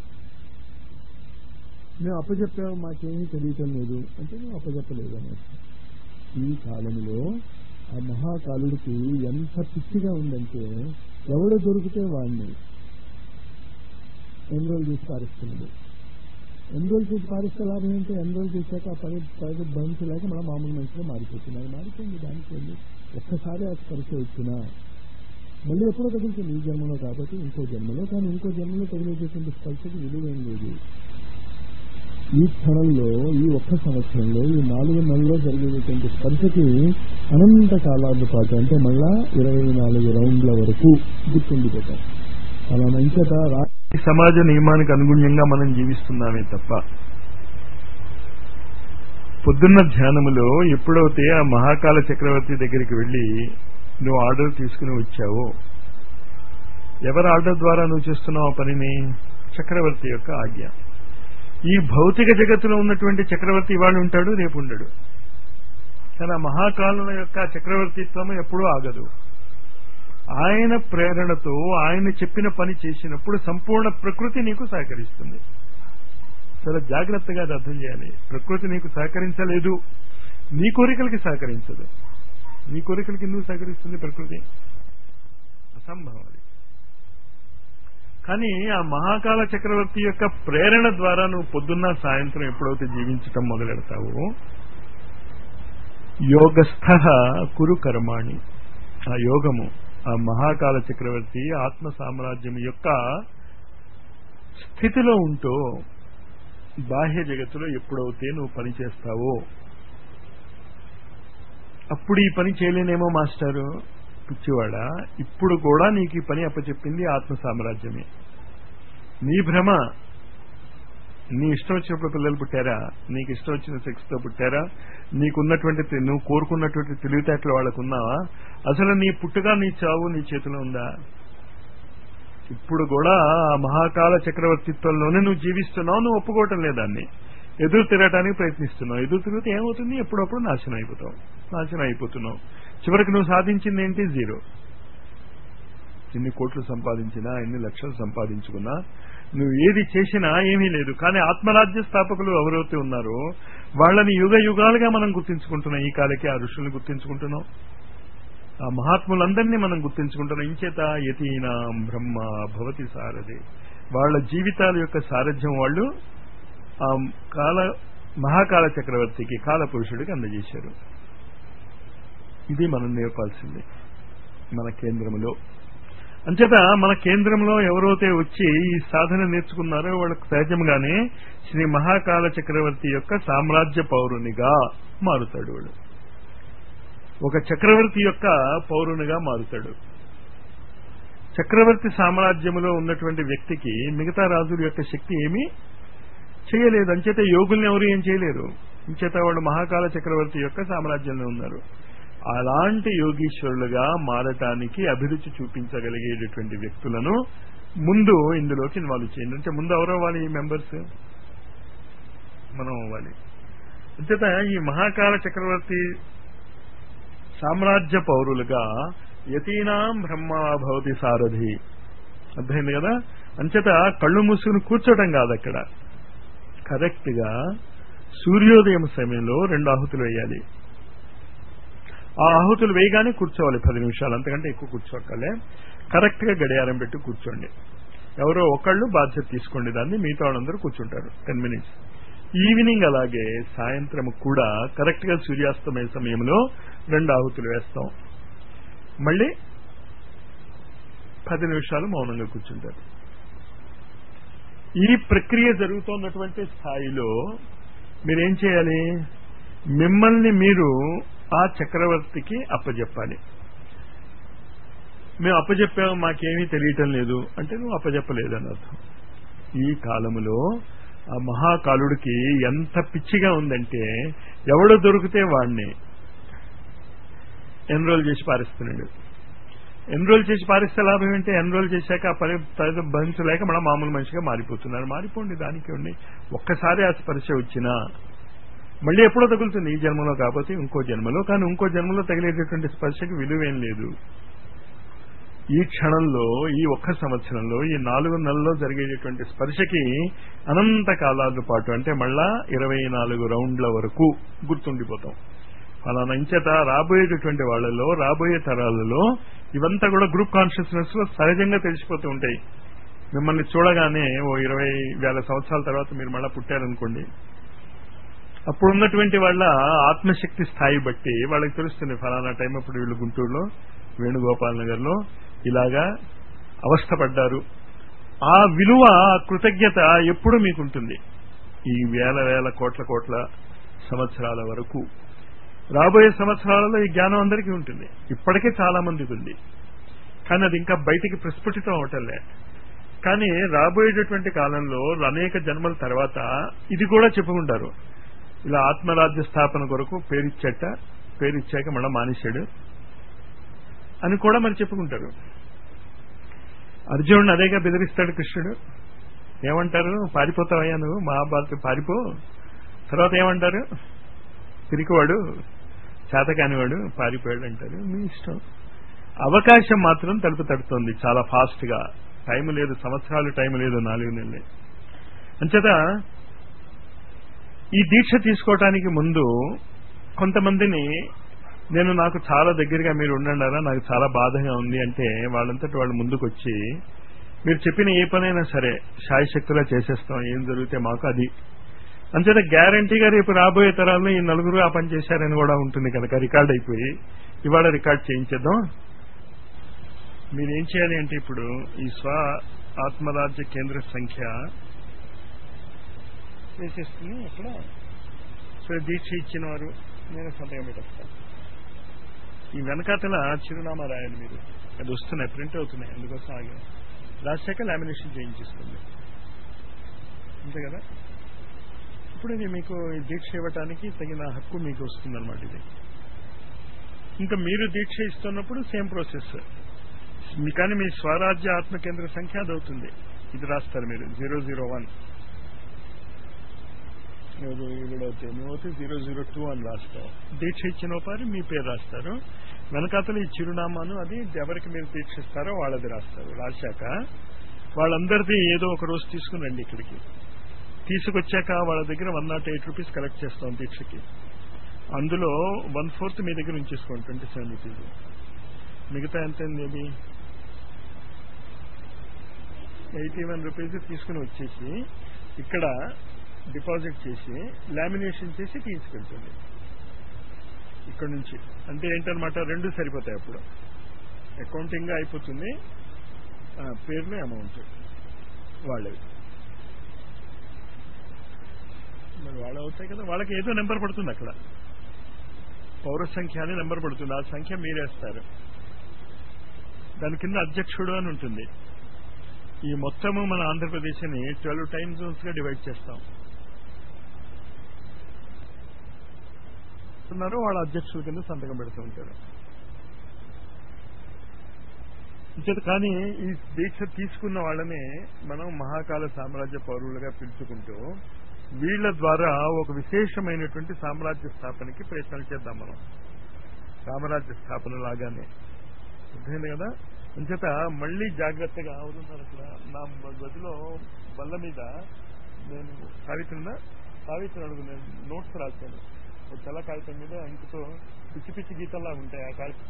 మేము అప్పచెప్పాము మాకేమీ తెలియటం లేదు అంటే మేము అప్పచెప్పలేదు అన్నట్టు ఈ కాలంలో ఆ మహాకాలుడికి ఎంత పిచ్చిగా ఉందంటే ఎవడు దొరికితే వాడిని ఎన్రోల్ చేసి పారిస్తున్నాడు ఎన్రోల్ చేసి పారిస్తే లాభం ఏంటంటే ఎన్రోల్ చేశాక ఆ పని పని భరించలేక మనం మామూలు మనిషిగా మారిపోతున్నారు మారిపోయింది దానికి వెళ్ళి ఒక్కసారి ఆ స్పర్శ వచ్చినా మళ్ళీ ఎప్పుడో తగులుతుంది ఈ జన్మలో కాబట్టి ఇంకో జన్మలో కానీ ఇంకో జన్మలో తగిలేటటువంటి స్పర్శకి విలువేం లేదు ఈ క్షణంలో ఈ ఒక్క సంవత్సరంలో ఈ నాలుగు నెలల్లో జరిగేటువంటి స్పర్శకి అనంత కాలాల పాటు అంటే మళ్ళా ఇరవై నాలుగు రౌండ్ల వరకు గుర్తుండిపోతాం అలా మంచట సమాజ నియమానికి అనుగుణ్యంగా మనం జీవిస్తున్నామే తప్ప పొద్దున్న ధ్యానములో ఎప్పుడైతే ఆ మహాకాల చక్రవర్తి దగ్గరికి వెళ్ళి నువ్వు ఆర్డర్ తీసుకుని వచ్చావో ఎవరి ఆర్డర్ ద్వారా నువ్వు చేస్తున్నావు ఆ పనిని చక్రవర్తి యొక్క ఆజ్ఞ ఈ భౌతిక జగత్తులో ఉన్నటువంటి చక్రవర్తి ఇవాళ ఉంటాడు రేపు ఉండడు కానీ ఆ మహాకాలం యొక్క చక్రవర్తిత్వం ఎప్పుడూ ఆగదు ఆయన ప్రేరణతో ఆయన చెప్పిన పని చేసినప్పుడు సంపూర్ణ ప్రకృతి నీకు సహకరిస్తుంది చాలా జాగ్రత్తగా అది అర్థం చేయాలి ప్రకృతి నీకు సహకరించలేదు నీ కోరికలకి సహకరించదు నీ కోరికలకి ఎందుకు సహకరిస్తుంది ప్రకృతి అసంభవం అది కానీ ఆ మహాకాల చక్రవర్తి యొక్క ప్రేరణ ద్వారా నువ్వు పొద్దున్న సాయంత్రం ఎప్పుడైతే జీవించటం మొదలెడతావో యోగస్థ కురు కర్మాణి ఆ యోగము ఆ మహాకాల చక్రవర్తి ఆత్మ సామ్రాజ్యం యొక్క స్థితిలో ఉంటూ బాహ్య జగత్తులో ఎప్పుడైతే నువ్వు పని చేస్తావో అప్పుడు ఈ పని చేయలేనేమో మాస్టారు పిచ్చివాడ ఇప్పుడు కూడా నీకు ఈ పని అప్పచెప్పింది ఆత్మ సామ్రాజ్యమే నీ భ్రమ నీ ఇష్టం వచ్చినప్పుడు పిల్లలు పుట్టారా నీకు ఇష్టం వచ్చిన సెక్స్ తో పుట్టారా నీకున్నటువంటి నువ్వు కోరుకున్నటువంటి తెలివితేటలు వాళ్ళకు ఉన్నావా అసలు నీ పుట్టుగా నీ చావు నీ చేతిలో ఉందా ఇప్పుడు కూడా ఆ మహాకాల చక్రవర్తిత్వంలోనే నువ్వు జీవిస్తున్నావు నువ్వు ఒప్పుకోవటం లేదాన్ని ఎదురు తిరగటానికి ప్రయత్నిస్తున్నావు ఎదురు తిరిగితే ఏమవుతుంది ఎప్పుడప్పుడు నాశనం అయిపోతావు నాశనం అయిపోతున్నావు చివరికి నువ్వు సాధించింది ఏంటి జీరో ఎన్ని కోట్లు సంపాదించినా ఎన్ని లక్షలు సంపాదించుకున్నా నువ్వు ఏది చేసినా ఏమీ లేదు కానీ ఆత్మరాజ్య స్థాపకులు ఎవరైతే ఉన్నారో వాళ్ళని యుగ యుగాలుగా మనం గుర్తించుకుంటున్నాం ఈ కాలకి ఆ ఋషుల్ని గుర్తించుకుంటున్నాం ఆ మహాత్ములందరినీ మనం గుర్తించుకుంటున్నాం ఇంచేత యతీనాం బ్రహ్మ భవతి సారథి వాళ్ళ జీవితాల యొక్క సారథ్యం వాళ్ళు ఆ కాల మహాకాల చక్రవర్తికి కాల పురుషుడికి అందజేశారు ఇది మనం నేర్పాల్సింది మన కేంద్రంలో అంచేత మన కేంద్రంలో ఎవరైతే వచ్చి ఈ సాధన నేర్చుకున్నారో వాళ్ళకు సహజంగానే శ్రీ మహాకాల చక్రవర్తి యొక్క సామ్రాజ్య పౌరునిగా మారుతాడు వాడు ఒక చక్రవర్తి యొక్క పౌరునిగా మారుతాడు చక్రవర్తి సామ్రాజ్యములో ఉన్నటువంటి వ్యక్తికి మిగతా రాజుల యొక్క శక్తి ఏమీ చేయలేదు అంచేత యోగుల్ని ఎవరు ఏం చేయలేరు అంచేత వాళ్ళు మహాకాల చక్రవర్తి యొక్క సామ్రాజ్యంలో ఉన్నారు అలాంటి యోగీశ్వరులుగా మారటానికి అభిరుచి చూపించగలిగేటటువంటి వ్యక్తులను ముందు ఇందులోకి ఇన్వాల్వ్ చేయండి అంటే ముందు ఎవరు అవ్వాలి ఈ మెంబర్స్ మనం అవ్వాలి అంచేత ఈ మహాకాల చక్రవర్తి సామ్రాజ్య పౌరులుగా యతీనాం బ్రహ్మ భవతి సారథి అర్థమైంది కదా అంచేత కళ్ళు మూసుకుని కూర్చోటం కాదు అక్కడ కరెక్ట్ గా సూర్యోదయం సమయంలో రెండు ఆహుతులు వేయాలి ఆ ఆహుతులు వేయగానే కూర్చోవాలి పది నిమిషాలు అంతకంటే ఎక్కువ కూర్చోక్కలే కరెక్ట్ గా గడియారం పెట్టి కూర్చోండి ఎవరో ఒకళ్ళు బాధ్యత తీసుకోండి దాన్ని మిగతా వాళ్ళందరూ కూర్చుంటారు టెన్ మినిట్స్ ఈవినింగ్ అలాగే సాయంత్రం కూడా కరెక్ట్ గా సూర్యాస్తమయ సమయంలో రెండు ఆహుతులు వేస్తాం మళ్ళీ పది నిమిషాలు మౌనంగా కూర్చుంటారు ఈ ప్రక్రియ జరుగుతున్నటువంటి స్థాయిలో మీరేం చేయాలి మిమ్మల్ని మీరు ఆ చక్రవర్తికి అప్పజెప్పాలి మేము అప్పజెప్పాము మాకేమీ తెలియటం లేదు అంటే నువ్వు అప్పజెప్పలేదు అని అర్థం ఈ కాలములో ఆ మహాకాలుడికి ఎంత పిచ్చిగా ఉందంటే ఎవడు దొరికితే వాడిని ఎన్రోల్ చేసి పారిస్తున్నాడు ఎన్రోల్ చేసి పారిస్తే లాభం ఏంటి ఎన్రోల్ చేశాక ఆ పని పని భరించలేక మనం మామూలు మనిషిగా మారిపోతున్నారు మారిపోండి దానికి ఉండి ఒక్కసారి ఆ స్పర్శ వచ్చినా మళ్ళీ ఎప్పుడో తగులుతుంది ఈ జన్మలో కాకపోతే ఇంకో జన్మలో కానీ ఇంకో జన్మలో తగిలేటటువంటి స్పర్శకి విలువేం లేదు ఈ క్షణంలో ఈ ఒక్క సంవత్సరంలో ఈ నాలుగు నెలల్లో జరిగేటటువంటి స్పర్శకి అనంత కాలాల పాటు అంటే మళ్ళా ఇరవై నాలుగు రౌండ్ల వరకు గుర్తుండిపోతాం ఫలానా ఇంచేత రాబోయేటటువంటి వాళ్ళలో రాబోయే తరాలలో ఇవంతా కూడా గ్రూప్ కాన్షియస్నెస్ లో సహజంగా తెలిసిపోతూ ఉంటాయి మిమ్మల్ని చూడగానే ఓ ఇరవై వేల సంవత్సరాల తర్వాత మీరు మళ్ళా పుట్టారనుకోండి అప్పుడు ఉన్నటువంటి వాళ్ళ ఆత్మశక్తి స్థాయి బట్టి వాళ్ళకి తెలుస్తుంది ఫలానా టైం అప్పుడు వీళ్ళు గుంటూరులో వేణుగోపాల్ నగర్ లో ఇలాగా అవస్థపడ్డారు ఆ విలువ కృతజ్ఞత ఎప్పుడు మీకుంటుంది ఈ వేల వేల కోట్ల కోట్ల సంవత్సరాల వరకు రాబోయే సంవత్సరాలలో ఈ జ్ఞానం అందరికీ ఉంటుంది ఇప్పటికే చాలా మందికి ఉంది కానీ అది ఇంకా బయటికి ప్రస్ఫుటితం అవటంలే కానీ రాబోయేటటువంటి కాలంలో అనేక జన్మల తర్వాత ఇది కూడా చెప్పుకుంటారు ఇలా ఆత్మరాజ్య స్థాపన కొరకు పేరిచ్చట పేరిచ్చాక మళ్ళా మానేశాడు అని కూడా మరి చెప్పుకుంటారు అర్జునుడిని అదేగా బెదిరిస్తాడు కృష్ణుడు ఏమంటారు పారిపోతావయ్యా నువ్వు మహాభారత పారిపో తర్వాత ఏమంటారు పిరికివాడు చేతకానివాడు పారిపోయాడు అంటారు మీ ఇష్టం అవకాశం మాత్రం తలుపు తడుతోంది చాలా ఫాస్ట్ గా టైం లేదు సంవత్సరాలు టైం లేదు నాలుగు నెలలే అంచేత ఈ దీక్ష తీసుకోవటానికి ముందు కొంతమందిని నేను నాకు చాలా దగ్గరగా మీరు ఉండండారా నాకు చాలా బాధగా ఉంది అంటే వాళ్ళంతటి వాళ్ళు ముందుకు వచ్చి మీరు చెప్పిన ఏ పనైనా సరే శాయశక్తిలా చేసేస్తాం ఏం జరిగితే మాకు అది అంచేత గ్యారంటీగా రేపు రాబోయే తరాల్లో ఈ నలుగురు ఆ పని చేశారని కూడా ఉంటుంది కనుక రికార్డ్ అయిపోయి ఇవాళ రికార్డ్ చేయించేద్దాం మీరేం చేయాలి అంటే ఇప్పుడు ఈ స్వ ఆత్మరాజ్య కేంద్ర సంఖ్య వేసేస్తుంది అక్కడ సో దీక్ష ఇచ్చిన వారు నేను సంతకం పెట్టేస్తాను ఈ వెనకాతల చిరునామా రాయండి మీరు అది వస్తున్నాయి ప్రింట్ అవుతున్నాయి అందుకోసం ఆగి రాశాక లామినేషన్ చేయించేస్తుంది అంతే కదా ఇప్పుడు ఇది మీకు ఈ దీక్ష ఇవ్వటానికి తగిన హక్కు మీకు వస్తుందన్నమాట ఇది ఇంకా మీరు దీక్ష ఇస్తున్నప్పుడు సేమ్ ప్రాసెస్ మీ కానీ మీ స్వరాజ్య ఆత్మ కేంద్ర సంఖ్య అది అవుతుంది ఇది రాస్తారు మీరు జీరో జీరో వన్ వీడవుతే నువ్వైతే జీరో జీరో టూ అని రాస్తావు దీక్ష ఇచ్చిన పారి మీ పేరు రాస్తారు వెనకాతలు ఈ చిరునామాను అది ఎవరికి మీరు దీక్షిస్తారో వాళ్ళది రాస్తారు రాశాక వాళ్ళందరిది ఏదో ఒక రోజు తీసుకుని రండి ఇక్కడికి తీసుకొచ్చాక వాళ్ళ దగ్గర one nought eight rupees collect చేస్తాం దీక్షకి అందులో వన్ ఫోర్త్ మీ దగ్గర ఉంచేసుకోండి ట్వంటీ సెవెన్ రూపీస్ మిగతా ఎంత ఇది ఎయిటీ వన్ రూపీస్ తీసుకుని వచ్చేసి ఇక్కడ డిపాజిట్ చేసి లామినేషన్ చేసి తీసుకెళ్తుంది ఇక్కడ నుంచి అంటే ఏంటనమాట రెండు సరిపోతాయి అప్పుడు అకౌంటింగ్ అయిపోతుంది పేర్లు అమౌంట్ వాళ్ళవి మరి వాళ్ళు అవుతాయి కదా వాళ్ళకి ఏదో నెంబర్ పడుతుంది అక్కడ పౌర సంఖ్య అని నెంబర్ పడుతుంది ఆ సంఖ్య మీరేస్తారు దాని కింద అధ్యక్షుడు అని ఉంటుంది ఈ మొత్తము మన ఆంధ్రప్రదేశ్ని ట్వెల్వ్ టైమ్ జోన్స్ గా డివైడ్ చేస్తాం ఉన్నారు వాళ్ళ అధ్యక్షుల కింద సంతకం పెడుతూ ఉంటారు ఇంచేత కానీ ఈ దీక్ష తీసుకున్న వాళ్ళనే మనం మహాకాల సామ్రాజ్య పౌరులుగా పిలుచుకుంటూ వీళ్ళ ద్వారా ఒక విశేషమైనటువంటి సామ్రాజ్య స్థాపనకి ప్రయత్నాలు చేద్దాం మనం సామ్రాజ్య స్థాపన లాగానే అర్థమైంది కదా అంచేత మళ్ళీ జాగ్రత్తగా అవుతున్నారు అక్కడ నా గదిలో బల్ల మీద నేను సావిత్రుందా సావిత్రి అడుగు నేను నోట్స్ రాశాను ఒక తెల్ల కాగితం మీద ఇంకతో పిచ్చి పిచ్చి గీతల్లా ఉంటాయి ఆ కాగితం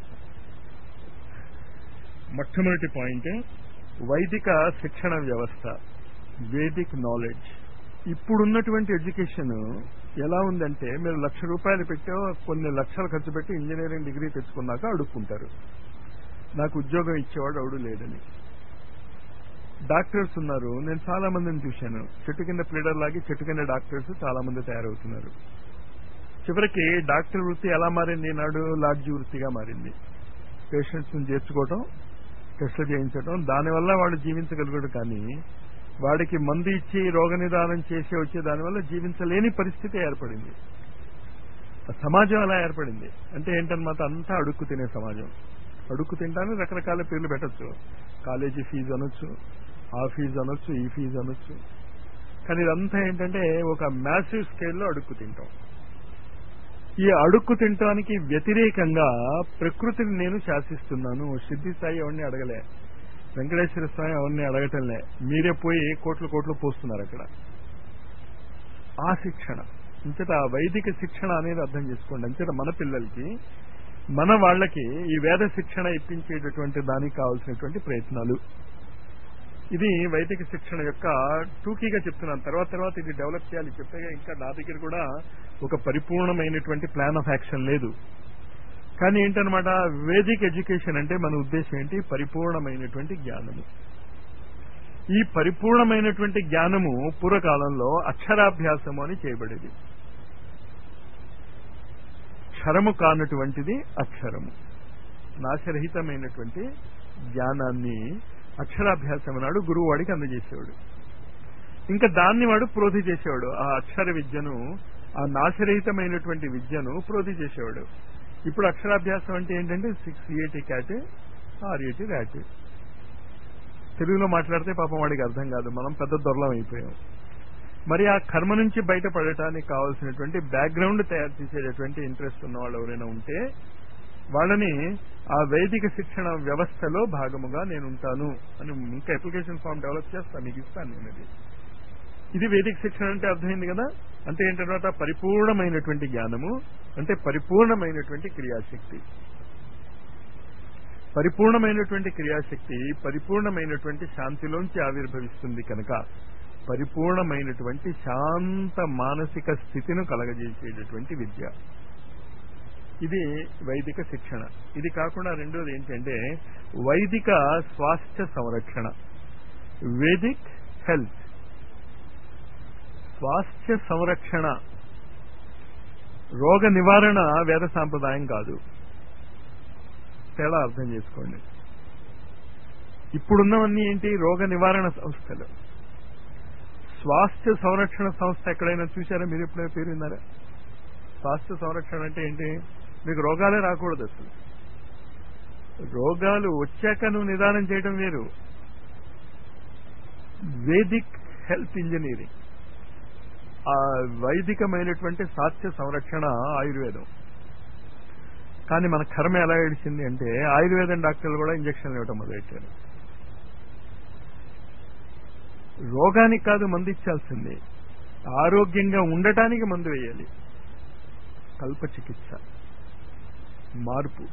మొట్టమొదటి పాయింట్ వైదిక శిక్షణ వ్యవస్థ వేదిక్ నాలెడ్జ్ ఇప్పుడున్నటువంటి ఎడ్యుకేషన్ ఎలా ఉందంటే మీరు లక్ష రూపాయలు పెట్టో కొన్ని లక్షలు ఖర్చు పెట్టి ఇంజనీరింగ్ డిగ్రీ తెచ్చుకున్నాక అడుక్కుంటారు నాకు ఉద్యోగం ఇచ్చేవాడు ఎవడు లేదని డాక్టర్స్ ఉన్నారు నేను చాలా మందిని చూశాను చెట్టు కింద ప్లీడర్ లాగి చెట్టు కింద డాక్టర్స్ చాలా మంది తయారవుతున్నారు చివరికి డాక్టర్ వృత్తి ఎలా మారింది నాడు లాడ్జీ వృత్తిగా మారింది పేషెంట్స్ ని చేర్చుకోవటం టెస్టులు చేయించడం దానివల్ల వాడు జీవించగలుగుడు కానీ వాడికి మందు ఇచ్చి రోగ నిదానం చేసి వచ్చే దానివల్ల జీవించలేని పరిస్థితి ఏర్పడింది సమాజం అలా ఏర్పడింది అంటే ఏంటన్నమాట అంతా అడుక్కు తినే సమాజం అడుక్కు తింటానికి రకరకాల పేర్లు పెట్టచ్చు కాలేజీ ఫీజు అనొచ్చు ఆ ఫీజు అనొచ్చు ఈ ఫీజు అనొచ్చు కానీ ఇదంతా ఏంటంటే ఒక మ్యాసివ్ స్కేల్లో అడుక్కు తింటాం ఈ అడుక్కు తినటానికి వ్యతిరేకంగా ప్రకృతిని నేను శాసిస్తున్నాను సిద్ధి సాయి ఎవరిని అడగలే వెంకటేశ్వర స్వామి ఎవరిని అడగటంలే మీరే పోయి కోట్లు కోట్లు పోస్తున్నారు అక్కడ ఆ శిక్షణ ఇంతట వైదిక శిక్షణ అనేది అర్థం చేసుకోండి అంతట మన పిల్లలకి మన వాళ్ళకి ఈ వేద శిక్షణ ఇప్పించేటటువంటి దానికి కావాల్సినటువంటి ప్రయత్నాలు ఇది వైదిక శిక్షణ యొక్క టూకీగా చెప్తున్నాను తర్వాత తర్వాత ఇది డెవలప్ చేయాలి చెప్పగా ఇంకా నా దగ్గర కూడా ఒక పరిపూర్ణమైనటువంటి ప్లాన్ ఆఫ్ యాక్షన్ లేదు కానీ ఏంటనమాట వేదిక్ ఎడ్యుకేషన్ అంటే మన ఉద్దేశం ఏంటి పరిపూర్ణమైనటువంటి జ్ఞానము ఈ పరిపూర్ణమైనటువంటి జ్ఞానము పూర్వకాలంలో అక్షరాభ్యాసము అని చేయబడేది క్షరము కానటువంటిది అక్షరము నాశరహితమైనటువంటి జ్ఞానాన్ని అక్షరాభ్యాసం నాడు గురువు వాడికి అందజేసేవాడు ఇంకా దాన్ని వాడు ప్రోధి చేసేవాడు ఆ అక్షర విద్యను ఆ నాశరహితమైనటువంటి విద్యను ప్రోధి చేసేవాడు ఇప్పుడు అక్షరాభ్యాసం అంటే ఏంటంటే సిక్స్ ఏటి క్యాట్ ఆర్ ఏటి ర్యాట్ తెలుగులో మాట్లాడితే పాపం వాడికి అర్థం కాదు మనం పెద్ద దొరలం అయిపోయాం మరి ఆ కర్మ నుంచి బయటపడటానికి కావాల్సినటువంటి బ్యాక్గ్రౌండ్ తయారు చేసేటటువంటి ఇంట్రెస్ట్ ఉన్న వాళ్ళు ఎవరైనా ఉంటే వాళ్ళని ఆ వైదిక శిక్షణ వ్యవస్థలో భాగముగా నేను ఉంటాను అని ఇంకా అప్లికేషన్ ఫామ్ డెవలప్ చేస్తాను మీకు ఇస్తాను నేను అది ఇది వేదిక శిక్షణ అంటే అర్థమైంది కదా అంటే ఏంటన్నమాట పరిపూర్ణమైనటువంటి జ్ఞానము అంటే పరిపూర్ణమైనటువంటి క్రియాశక్తి పరిపూర్ణమైనటువంటి క్రియాశక్తి పరిపూర్ణమైనటువంటి శాంతిలోంచి ఆవిర్భవిస్తుంది కనుక పరిపూర్ణమైనటువంటి శాంత మానసిక స్థితిని కలగజేసేటటువంటి విద్య ఇది వైదిక శిక్షణ ఇది కాకుండా రెండోది ఏంటంటే వైదిక స్వాస్థ్య సంరక్షణ వేదిక్ హెల్త్ స్వాస్థ్య సంరక్షణ రోగ నివారణ వేద సాంప్రదాయం కాదు తేడా అర్థం చేసుకోండి ఇప్పుడున్నవన్నీ ఏంటి రోగ నివారణ సంస్థలు స్వాస్థ్య సంరక్షణ సంస్థ ఎక్కడైనా చూసారా మీరు ఎప్పుడైనా పేరు విన్నారా స్వాస్థ్య సంరక్షణ అంటే ఏంటి మీకు రోగాలే రాకూడదు అసలు రోగాలు వచ్చాక నువ్వు నిదానం చేయడం వేరు వేదిక్ హెల్త్ ఇంజనీరింగ్ ఆ వైదికమైనటువంటి సాధ్య సంరక్షణ ఆయుర్వేదం కానీ మన కర్మ ఎలా ఏడిచింది అంటే ఆయుర్వేదం డాక్టర్లు కూడా ఇంజక్షన్లు ఇవ్వడం మొదలెట్టారు రోగానికి కాదు మందు ఇచ్చాల్సింది ఆరోగ్యంగా ఉండటానికి మందు వేయాలి కల్ప చికిత్స మార్పు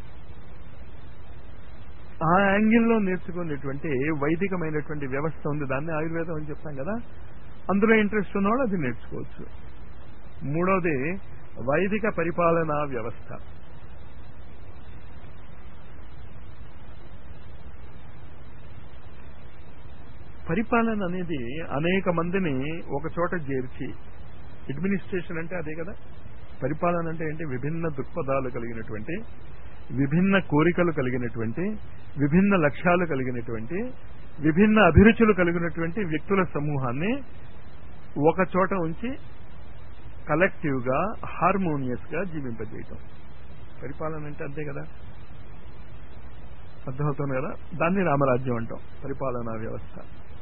ఆ యాంగిల్లో నేర్చుకునేటువంటి వైదికమైనటువంటి వ్యవస్థ ఉంది దాన్ని ఆయుర్వేదం అని చెప్తాం కదా అందులో ఇంట్రెస్ట్ ఉన్నవాళ్ళు అది నేర్చుకోవచ్చు మూడవది వైదిక పరిపాలనా వ్యవస్థ పరిపాలన అనేది అనేక మందిని ఒక చోట చేర్చి అడ్మినిస్ట్రేషన్ అంటే అదే కదా పరిపాలన అంటే ఏంటి విభిన్న దృక్పథాలు కలిగినటువంటి విభిన్న కోరికలు కలిగినటువంటి విభిన్న లక్ష్యాలు కలిగినటువంటి విభిన్న అభిరుచులు కలిగినటువంటి వ్యక్తుల సమూహాన్ని ఒక చోట ఉంచి కలెక్టివ్ గా హార్మోనియస్ గా జీవింపజేయటం పరిపాలన అంటే అంతే కదా అర్థమవుతుంది కదా దాన్ని రామరాజ్యం అంటాం పరిపాలనా వ్యవస్థ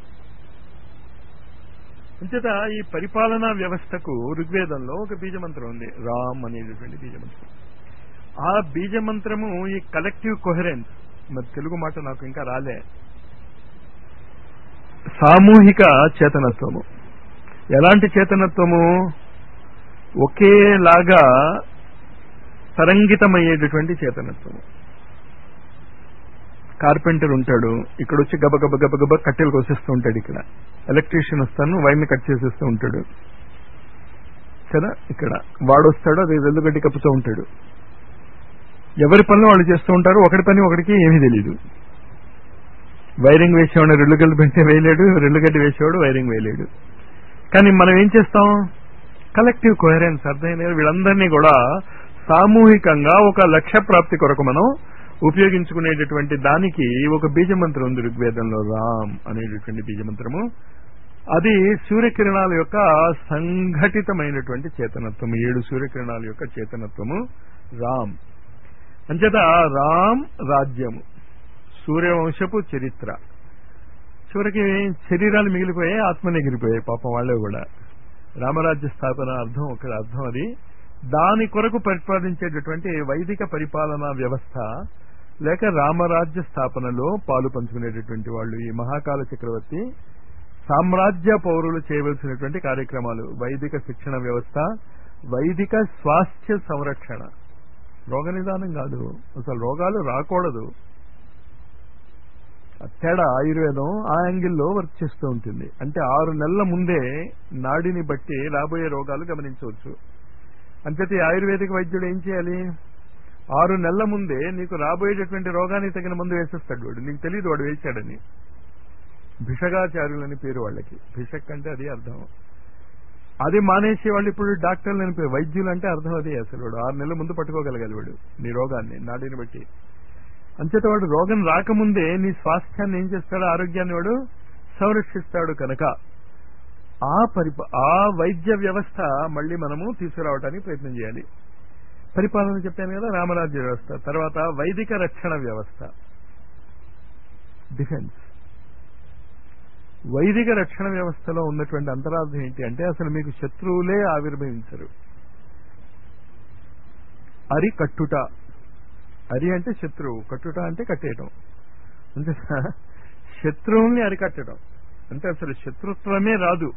అంచేత ఈ పరిపాలనా వ్యవస్థకు ఋగ్వేదంలో ఒక బీజమంత్రం ఉంది రామ్ అనేటటువంటి బీజమంత్రం ఆ బీజమంత్రము ఈ కలెక్టివ్ కొహరెన్స్ మరి తెలుగు మాట నాకు ఇంకా రాలే సామూహిక చేతనత్వము ఎలాంటి చేతనత్వము ఒకేలాగా తరంగితమయ్యేటటువంటి చేతనత్వము కార్పెంటర్ ఉంటాడు ఇక్కడ వచ్చి గబ గబ గబ గబ కట్టెలు కోసేస్తూ ఉంటాడు ఇక్కడ ఎలక్ట్రీషియన్ వస్తాను వైర్ని కట్ చేసేస్తూ ఉంటాడు కదా ఇక్కడ వాడు వస్తాడు అది వెల్లుగడ్డి కప్పుతూ ఉంటాడు ఎవరి పనులు వాళ్ళు చేస్తూ ఉంటారు ఒకటి పని ఒకటికి ఏమీ తెలియదు వైరింగ్ వేసేవాడు రెల్లుగడ్డ పెంటే వేయలేడు రెల్లుగడ్డి వేసేవాడు వైరింగ్ వేయలేడు కానీ మనం ఏం చేస్తాం కలెక్టివ్ కోహరెన్స్ అర్థమైంది వీళ్ళందరినీ కూడా సామూహికంగా ఒక లక్ష్య ప్రాప్తి కొరకు మనం ఉపయోగించుకునేటటువంటి దానికి ఒక బీజమంత్రం ఉంది ఋగ్వేదంలో రామ్ అనేటటువంటి బీజమంత్రము అది సూర్యకిరణాల యొక్క సంఘటితమైనటువంటి చేతనత్వము ఏడు సూర్యకిరణాల యొక్క చేతనత్వము రామ్ అంచేత రామ్ రాజ్యము సూర్యవంశపు చరిత్ర చివరికి శరీరాలు మిగిలిపోయాయి ఆత్మని ఎగిరిపోయాయి పాపం వాళ్ళే కూడా రామరాజ్య స్థాపన అర్థం ఒక అర్థం అది దాని కొరకు ప్రతిపాదించేటటువంటి వైదిక పరిపాలనా వ్యవస్థ లేక రామరాజ్య స్థాపనలో పాలు పంచుకునేటటువంటి వాళ్ళు ఈ మహాకాల చక్రవర్తి సామ్రాజ్య పౌరులు చేయవలసినటువంటి కార్యక్రమాలు వైదిక శిక్షణ వ్యవస్థ వైదిక స్వాస్థ్య సంరక్షణ రోగ నిదానం కాదు అసలు రోగాలు రాకూడదు తేడా ఆయుర్వేదం ఆ యాంగిల్లో వర్క్ చేస్తూ ఉంటుంది అంటే ఆరు నెలల ముందే నాడిని బట్టి రాబోయే రోగాలు గమనించవచ్చు అంచేత ఈ ఆయుర్వేదిక వైద్యుడు ఏం చేయాలి ఆరు నెలల ముందే నీకు రాబోయేటటువంటి రోగానికి తగిన మందు వేసేస్తాడు వాడు నీకు తెలియదు వాడు వేశాడని భిషగాచార్యులని పేరు వాళ్ళకి భిషక్ అంటే అది అర్థం అది మానేసి వాళ్ళు ఇప్పుడు డాక్టర్లు అని పేరు వైద్యులు అంటే అర్థం అదే అసలు వాడు ఆరు నెలల ముందు పట్టుకోగలగాలి వాడు నీ రోగాన్ని నాడిని బట్టి అంచేత వాడు రోగం రాకముందే నీ స్వాస్థ్యాన్ని ఏం చేస్తాడు ఆరోగ్యాన్ని వాడు సంరక్షిస్తాడు కనుక ఆ పరిప ఆ వైద్య వ్యవస్థ మళ్ళీ మనము తీసుకురావడానికి ప్రయత్నం చేయాలి పరిపాలన చెప్పాను కదా రామరాజ్య వ్యవస్థ తర్వాత వైదిక రక్షణ వ్యవస్థ డిఫెన్స్ వైదిక రక్షణ వ్యవస్థలో ఉన్నటువంటి అంతరార్థం ఏంటి అంటే అసలు మీకు శత్రువులే ఆవిర్భవించరు అరి కట్టుట అరి అంటే శత్రువు కట్టుట అంటే కట్టేయటం అంటే శత్రువుల్ని అరికట్టడం అంటే అసలు శత్రుత్వమే రాదు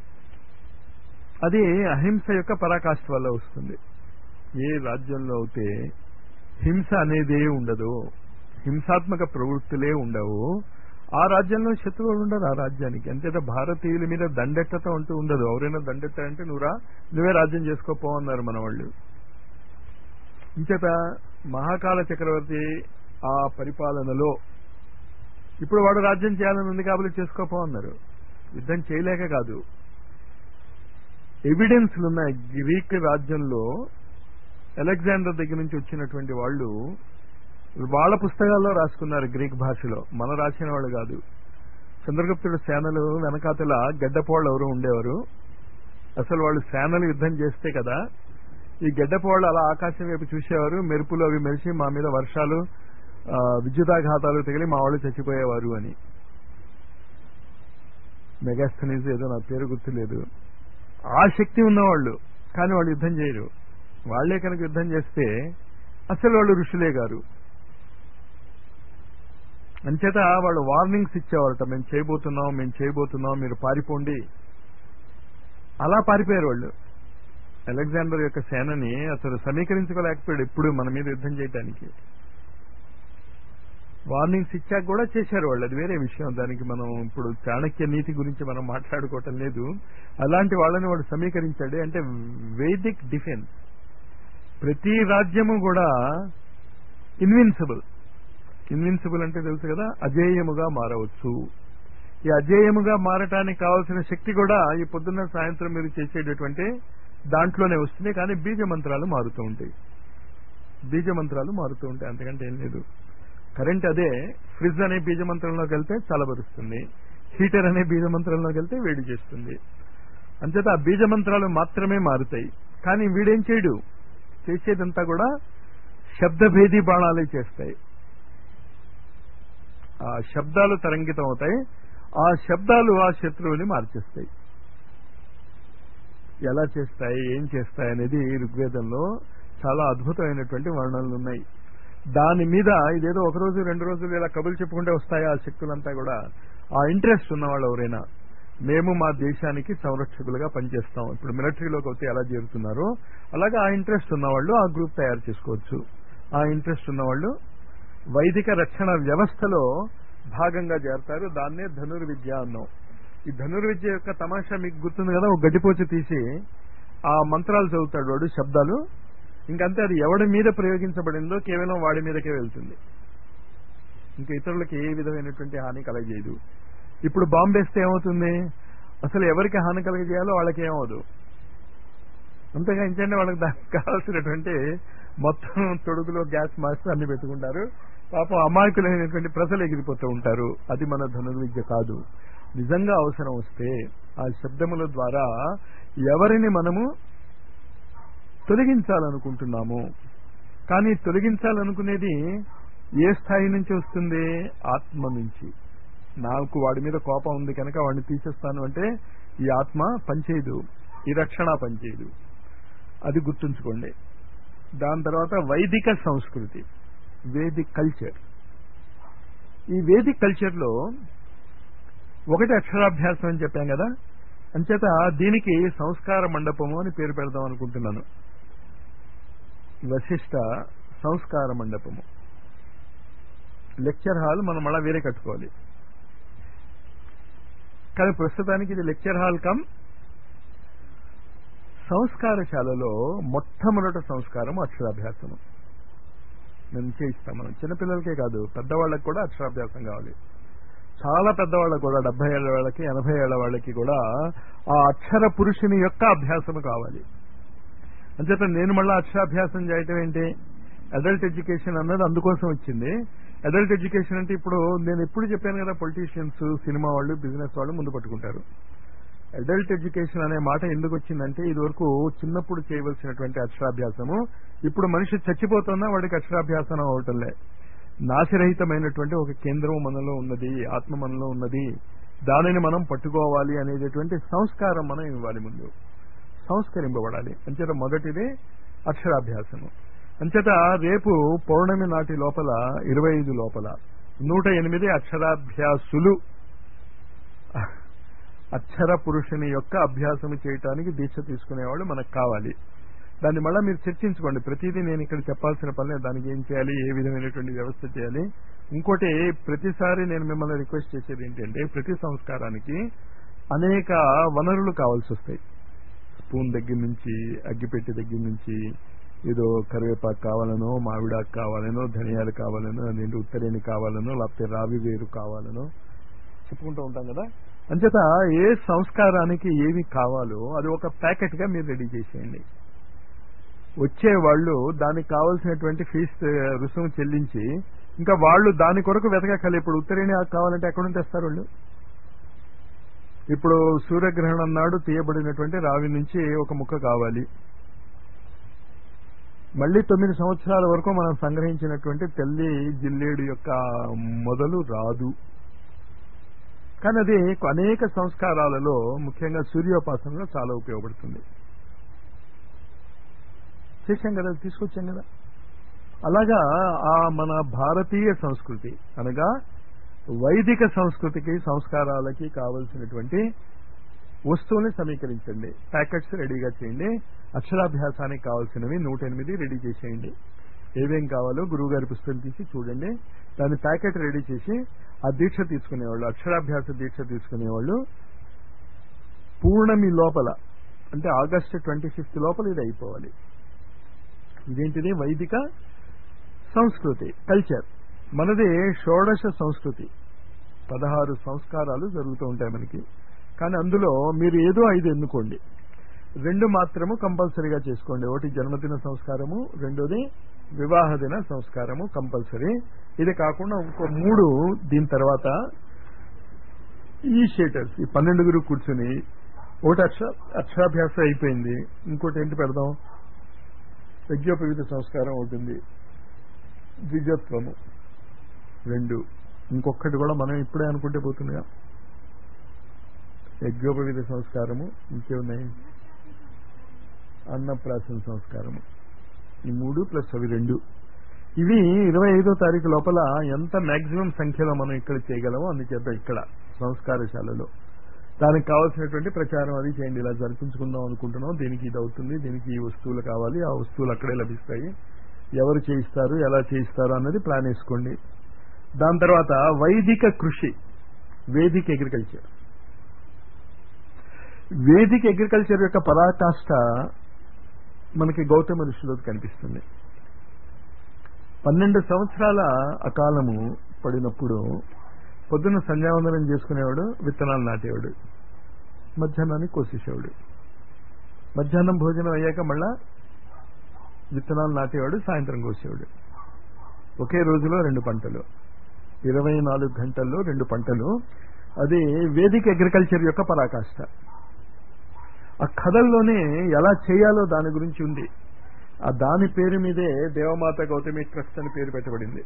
అది అహింస యొక్క పరాకాష్ఠ వల్ల వస్తుంది ఏ రాజ్యంలో అయితే హింస అనేదే ఉండదు హింసాత్మక ప్రవృత్తులే ఉండవు ఆ రాజ్యంలో శత్రువులు ఉండరు ఆ రాజ్యానికి అంతేత భారతీయుల మీద దండెట్టత అంటూ ఉండదు ఎవరైనా దండెట్టారంటే నువ్వురా నువ్వే రాజ్యం చేసుకోపో అన్నారు మన వాళ్ళు ఇంచేత మహాకాల చక్రవర్తి ఆ పరిపాలనలో ఇప్పుడు వాడు రాజ్యం చేయాలని ఉంది కాబట్టి చేసుకోపో అన్నారు యుద్ధం చేయలేక కాదు ఎవిడెన్స్లు ఉన్నాయి గ్రీక్ రాజ్యంలో అలెగ్జాండర్ దగ్గర నుంచి వచ్చినటువంటి వాళ్ళు వాళ్ళ పుస్తకాల్లో రాసుకున్నారు గ్రీక్ భాషలో మన రాసిన వాళ్ళు కాదు చంద్రగుప్తుడు సేనలు వెనకాతల గడ్డపోళ్ళు ఎవరు ఉండేవారు అసలు వాళ్ళు సేనలు యుద్ధం చేస్తే కదా ఈ గడ్డపోళ్ళు అలా ఆకాశం వైపు చూసేవారు మెరుపులు అవి మెరిసి మా మీద వర్షాలు విద్యుతాఘాతాలు తగిలి మా వాళ్ళు చచ్చిపోయేవారు అని మెగాస్థనీస్ ఏదో నా పేరు గుర్తులేదు ఆ శక్తి ఉన్నవాళ్ళు కానీ వాళ్ళు యుద్ధం చేయరు వాళ్లే కనుక యుద్ధం చేస్తే అసలు వాళ్ళు ఋషులే గారు అంచేత వాళ్ళు వార్నింగ్స్ ఇచ్చేవారట మేము చేయబోతున్నాం మేము చేయబోతున్నాం మీరు పారిపోండి అలా పారిపోయారు వాళ్ళు అలెగ్జాండర్ యొక్క సేనని అసలు సమీకరించుకోలేకపోయాడు ఎప్పుడు మన మీద యుద్ధం చేయడానికి వార్నింగ్స్ ఇచ్చాక కూడా చేశారు వాళ్ళు అది వేరే విషయం దానికి మనం ఇప్పుడు చాణక్య నీతి గురించి మనం మాట్లాడుకోవటం లేదు అలాంటి వాళ్ళని వాడు సమీకరించాడు అంటే వేదిక్ డిఫెన్స్ ప్రతి రాజ్యము కూడా ఇన్విన్సిబుల్ ఇన్విన్సిబుల్ అంటే తెలుసు కదా అజేయముగా మారవచ్చు ఈ అజేయముగా మారటానికి కావాల్సిన శక్తి కూడా ఈ పొద్దున్న సాయంత్రం మీరు చేసేటటువంటి దాంట్లోనే వస్తుంది కానీ బీజ మంత్రాలు మారుతూ ఉంటాయి బీజ మంత్రాలు మారుతూ ఉంటాయి అంతకంటే ఏం లేదు కరెంట్ అదే ఫ్రిడ్జ్ అనే బీజ మంత్రంలోకి వెళ్తే చల్లబరుస్తుంది హీటర్ అనే బీజ మంత్రంలోకి వెళ్తే వేడి చేస్తుంది అంచేత ఆ బీజ మంత్రాలు మాత్రమే మారుతాయి కానీ వీడేం చేయడు చేసేదంతా కూడా శబ్దభేదీ బాణాలే చేస్తాయి ఆ శబ్దాలు తరంగితం అవుతాయి ఆ శబ్దాలు ఆ శత్రువుని మార్చేస్తాయి ఎలా చేస్తాయి ఏం చేస్తాయి అనేది ఋగ్వేదంలో చాలా అద్భుతమైనటువంటి వర్ణనలు ఉన్నాయి దాని మీద ఇదేదో ఒక రోజు రెండు రోజులు ఇలా కబులు చెప్పుకుంటే వస్తాయి ఆ శక్తులంతా కూడా ఆ ఇంట్రెస్ట్ ఉన్నవాళ్ళు ఎవరైనా మేము మా దేశానికి సంరక్షకులుగా పనిచేస్తాం ఇప్పుడు మిలిటరీలోకి వస్తే ఎలా చేరుతున్నారో అలాగే ఆ ఇంట్రెస్ట్ ఉన్నవాళ్ళు ఆ గ్రూప్ తయారు చేసుకోవచ్చు ఆ ఇంట్రెస్ట్ ఉన్నవాళ్ళు వైదిక రక్షణ వ్యవస్థలో భాగంగా చేరతారు దాన్నే ధనుర్విద్య అన్నాం ఈ ధనుర్విద్య యొక్క తమాషా మీకు గుర్తుంది కదా ఒక గడ్డిపోచ తీసి ఆ మంత్రాలు చదువుతాడు వాడు శబ్దాలు ఇంకంతే అది ఎవడి మీద ప్రయోగించబడిందో కేవలం వాడి మీదకే వెళ్తుంది ఇంకా ఇతరులకి ఏ విధమైనటువంటి హాని కలగజేయదు ఇప్పుడు బాంబు వేస్తే ఏమవుతుంది అసలు ఎవరికి హాని కలగజేయాలో వాళ్ళకి ఏమవదు అంతేగా ఇంకంటే వాళ్ళకి దానికి కావాల్సినటువంటి మొత్తం తొడుగులో గ్యాస్ మాస్టర్ అన్ని పెట్టుకుంటారు పాపం అమాయకులైనటువంటి ప్రజలు ఎగిరిపోతూ ఉంటారు అది మన ధనుర్విద్య కాదు నిజంగా అవసరం వస్తే ఆ శబ్దముల ద్వారా ఎవరిని మనము తొలగించాలనుకుంటున్నాము కానీ తొలగించాలనుకునేది ఏ స్థాయి నుంచి వస్తుంది ఆత్మ నుంచి నాకు వాడి మీద కోపం ఉంది కనుక వాడిని తీసేస్తాను అంటే ఈ ఆత్మ పనిచేయదు ఈ రక్షణ పనిచేయదు అది గుర్తుంచుకోండి దాని తర్వాత వైదిక సంస్కృతి వేదిక్ కల్చర్ ఈ వేదిక్ కల్చర్లో ఒకటి అక్షరాభ్యాసం అని చెప్పాం కదా అంచేత దీనికి సంస్కార మండపము అని పేరు పెడదాం అనుకుంటున్నాను వశిష్ట సంస్కార మండపము లెక్చర్ హాల్ మనం మళ్ళా వేరే కట్టుకోవాలి కానీ ప్రస్తుతానికి ఇది లెక్చర్ హాల్ కమ్ సంస్కారశాలలో మొట్టమొదటి సంస్కారం అక్షరాభ్యాసము మేము చేయిస్తాం మనం చిన్నపిల్లలకే కాదు పెద్దవాళ్ళకి కూడా అక్షరాభ్యాసం కావాలి చాలా పెద్దవాళ్ళకి కూడా డెబ్బై ఏళ్ల వాళ్ళకి ఎనభై ఏళ్ల వాళ్ళకి కూడా ఆ అక్షర పురుషుని యొక్క అభ్యాసము కావాలి అంచేత నేను మళ్ళీ అక్షరాభ్యాసం చేయటం ఏంటి అడల్ట్ ఎడ్యుకేషన్ అన్నది అందుకోసం వచ్చింది అడల్ట్ ఎడ్యుకేషన్ అంటే ఇప్పుడు నేను ఎప్పుడు చెప్పాను కదా పొలిటీషియన్స్ సినిమా వాళ్ళు బిజినెస్ వాళ్ళు ముందు పట్టుకుంటారు అడల్ట్ ఎడ్యుకేషన్ అనే మాట ఎందుకు వచ్చిందంటే ఇదివరకు చిన్నప్పుడు చేయవలసినటువంటి అక్షరాభ్యాసము ఇప్పుడు మనిషి చచ్చిపోతున్నా వాడికి అక్షరాభ్యాసం అవటంలే నాశరహితమైనటువంటి ఒక కేంద్రం మనలో ఉన్నది ఆత్మ మనలో ఉన్నది దానిని మనం పట్టుకోవాలి అనేటటువంటి సంస్కారం మనం ఇవ్వాలి ముందు సంస్కరింపబడాలి అంచేత మొదటిది అక్షరాభ్యాసము అంచేత రేపు పౌర్ణమి నాటి లోపల ఇరవై ఐదు లోపల నూట ఎనిమిది అక్షరాభ్యాసులు అక్షర పురుషుని యొక్క అభ్యాసము చేయటానికి దీక్ష తీసుకునేవాళ్ళు మనకు కావాలి దాన్ని మళ్ళీ మీరు చర్చించుకోండి ప్రతిదీ నేను ఇక్కడ చెప్పాల్సిన పని దానికి ఏం చేయాలి ఏ విధమైనటువంటి వ్యవస్థ చేయాలి ఇంకోటి ప్రతిసారి నేను మిమ్మల్ని రిక్వెస్ట్ చేసేది ఏంటంటే ప్రతి సంస్కారానికి అనేక వనరులు కావాల్సి వస్తాయి స్పూన్ దగ్గర నుంచి అగ్గిపెట్టి దగ్గర నుంచి ఏదో కరివేపాకు కావాలనో మామిడాకు కావాలనో ధనియాలు కావాలనో అదేంటి ఉత్తరేణి కావాలనో లేకపోతే రావి వేరు కావాలనో చెప్పుకుంటూ ఉంటాం కదా అంచేత ఏ సంస్కారానికి ఏమి కావాలో అది ఒక ప్యాకెట్ గా మీరు రెడీ చేసేయండి వచ్చే వాళ్ళు దానికి కావాల్సినటువంటి ఫీజు రుసుము చెల్లించి ఇంకా వాళ్ళు దాని కొరకు వెతకగలి ఇప్పుడు ఉత్తరేణి ఆకు కావాలంటే ఎక్కడ నుంచి తెస్తారు వాళ్ళు ఇప్పుడు సూర్యగ్రహణం నాడు తీయబడినటువంటి రావి నుంచి ఒక ముక్క కావాలి మళ్ళీ తొమ్మిది సంవత్సరాల వరకు మనం సంగ్రహించినటువంటి తెల్లి జిల్లేడు యొక్క మొదలు రాదు కానీ అది అనేక సంస్కారాలలో ముఖ్యంగా సూర్యోపాసనలో చాలా ఉపయోగపడుతుంది చేశాం కదా తీసుకొచ్చాం కదా అలాగా ఆ మన భారతీయ సంస్కృతి అనగా వైదిక సంస్కృతికి సంస్కారాలకి కావలసినటువంటి వస్తువుల్ని సమీకరించండి ప్యాకెట్స్ రెడీగా చేయండి అక్షరాభ్యాసానికి కావాల్సినవి నూట ఎనిమిది రెడీ చేసేయండి ఏమేం కావాలో గురువు గారి పుస్తకం తీసి చూడండి దాని ప్యాకెట్ రెడీ చేసి ఆ దీక్ష తీసుకునేవాళ్ళు అక్షరాభ్యాస దీక్ష తీసుకునేవాళ్ళు పూర్ణమి లోపల అంటే ఆగస్టు ట్వంటీ ఫిఫ్త్ లోపల ఇది అయిపోవాలి ఇదేంటిది వైదిక సంస్కృతి కల్చర్ మనది షోడశ సంస్కృతి పదహారు సంస్కారాలు జరుగుతూ ఉంటాయి మనకి కానీ అందులో మీరు ఏదో ఐదు ఎన్నుకోండి రెండు మాత్రము కంపల్సరీగా చేసుకోండి ఒకటి జన్మదిన సంస్కారము రెండోది వివాహ దిన సంస్కారము కంపల్సరీ ఇది కాకుండా ఇంకో మూడు దీని తర్వాత ఈ షేటర్స్ ఈ పన్నెండుగురు కూర్చుని ఒకటి అక్షర అక్షరాభ్యాసం అయిపోయింది ఇంకోటి ఏంటి పెడదాం యజ్ఞోపవిత సంస్కారం ఒకటి ఉంది ద్విజత్వము రెండు ఇంకొకటి కూడా మనం ఇప్పుడే అనుకుంటే పోతుందిగా యజ్ఞోపవిధ సంస్కారము ఇంకేమున్నాయి అన్నప్రాసన సంస్కారము ఈ మూడు ప్లస్ అవి రెండు ఇవి ఇరవై ఐదో తారీఖు లోపల ఎంత మాక్సిమం సంఖ్యలో మనం ఇక్కడ చేయగలమో అందుచేత ఇక్కడ సంస్కారశాలలో దానికి కావాల్సినటువంటి ప్రచారం అది చేయండి ఇలా జరిపించుకుందాం అనుకుంటున్నాం దీనికి ఇది అవుతుంది దీనికి ఈ వస్తువులు కావాలి ఆ వస్తువులు అక్కడే లభిస్తాయి ఎవరు చేయిస్తారు ఎలా చేయిస్తారు అన్నది ప్లాన్ వేసుకోండి దాని తర్వాత వైదిక కృషి వేదిక అగ్రికల్చర్ వేదిక అగ్రికల్చర్ యొక్క పరాకాష్ట మనకి గౌతమ ఋషిలో కనిపిస్తుంది పన్నెండు సంవత్సరాల అకాలము పడినప్పుడు పొద్దున్న సంధ్యావందనం చేసుకునేవాడు విత్తనాలు నాటేవాడు మధ్యాహ్నానికి కోసేసేవాడు మధ్యాహ్నం భోజనం అయ్యాక మళ్ళా విత్తనాలు నాటేవాడు సాయంత్రం కోసేవాడు ఒకే రోజులో రెండు పంటలు ఇరవై నాలుగు గంటల్లో రెండు పంటలు అది వేదిక అగ్రికల్చర్ యొక్క పరాకాష్ట ఆ కథల్లోనే ఎలా చేయాలో దాని గురించి ఉంది ఆ దాని పేరు మీదే దేవమాత గౌతమి ట్రస్ట్ అని పేరు పెట్టబడింది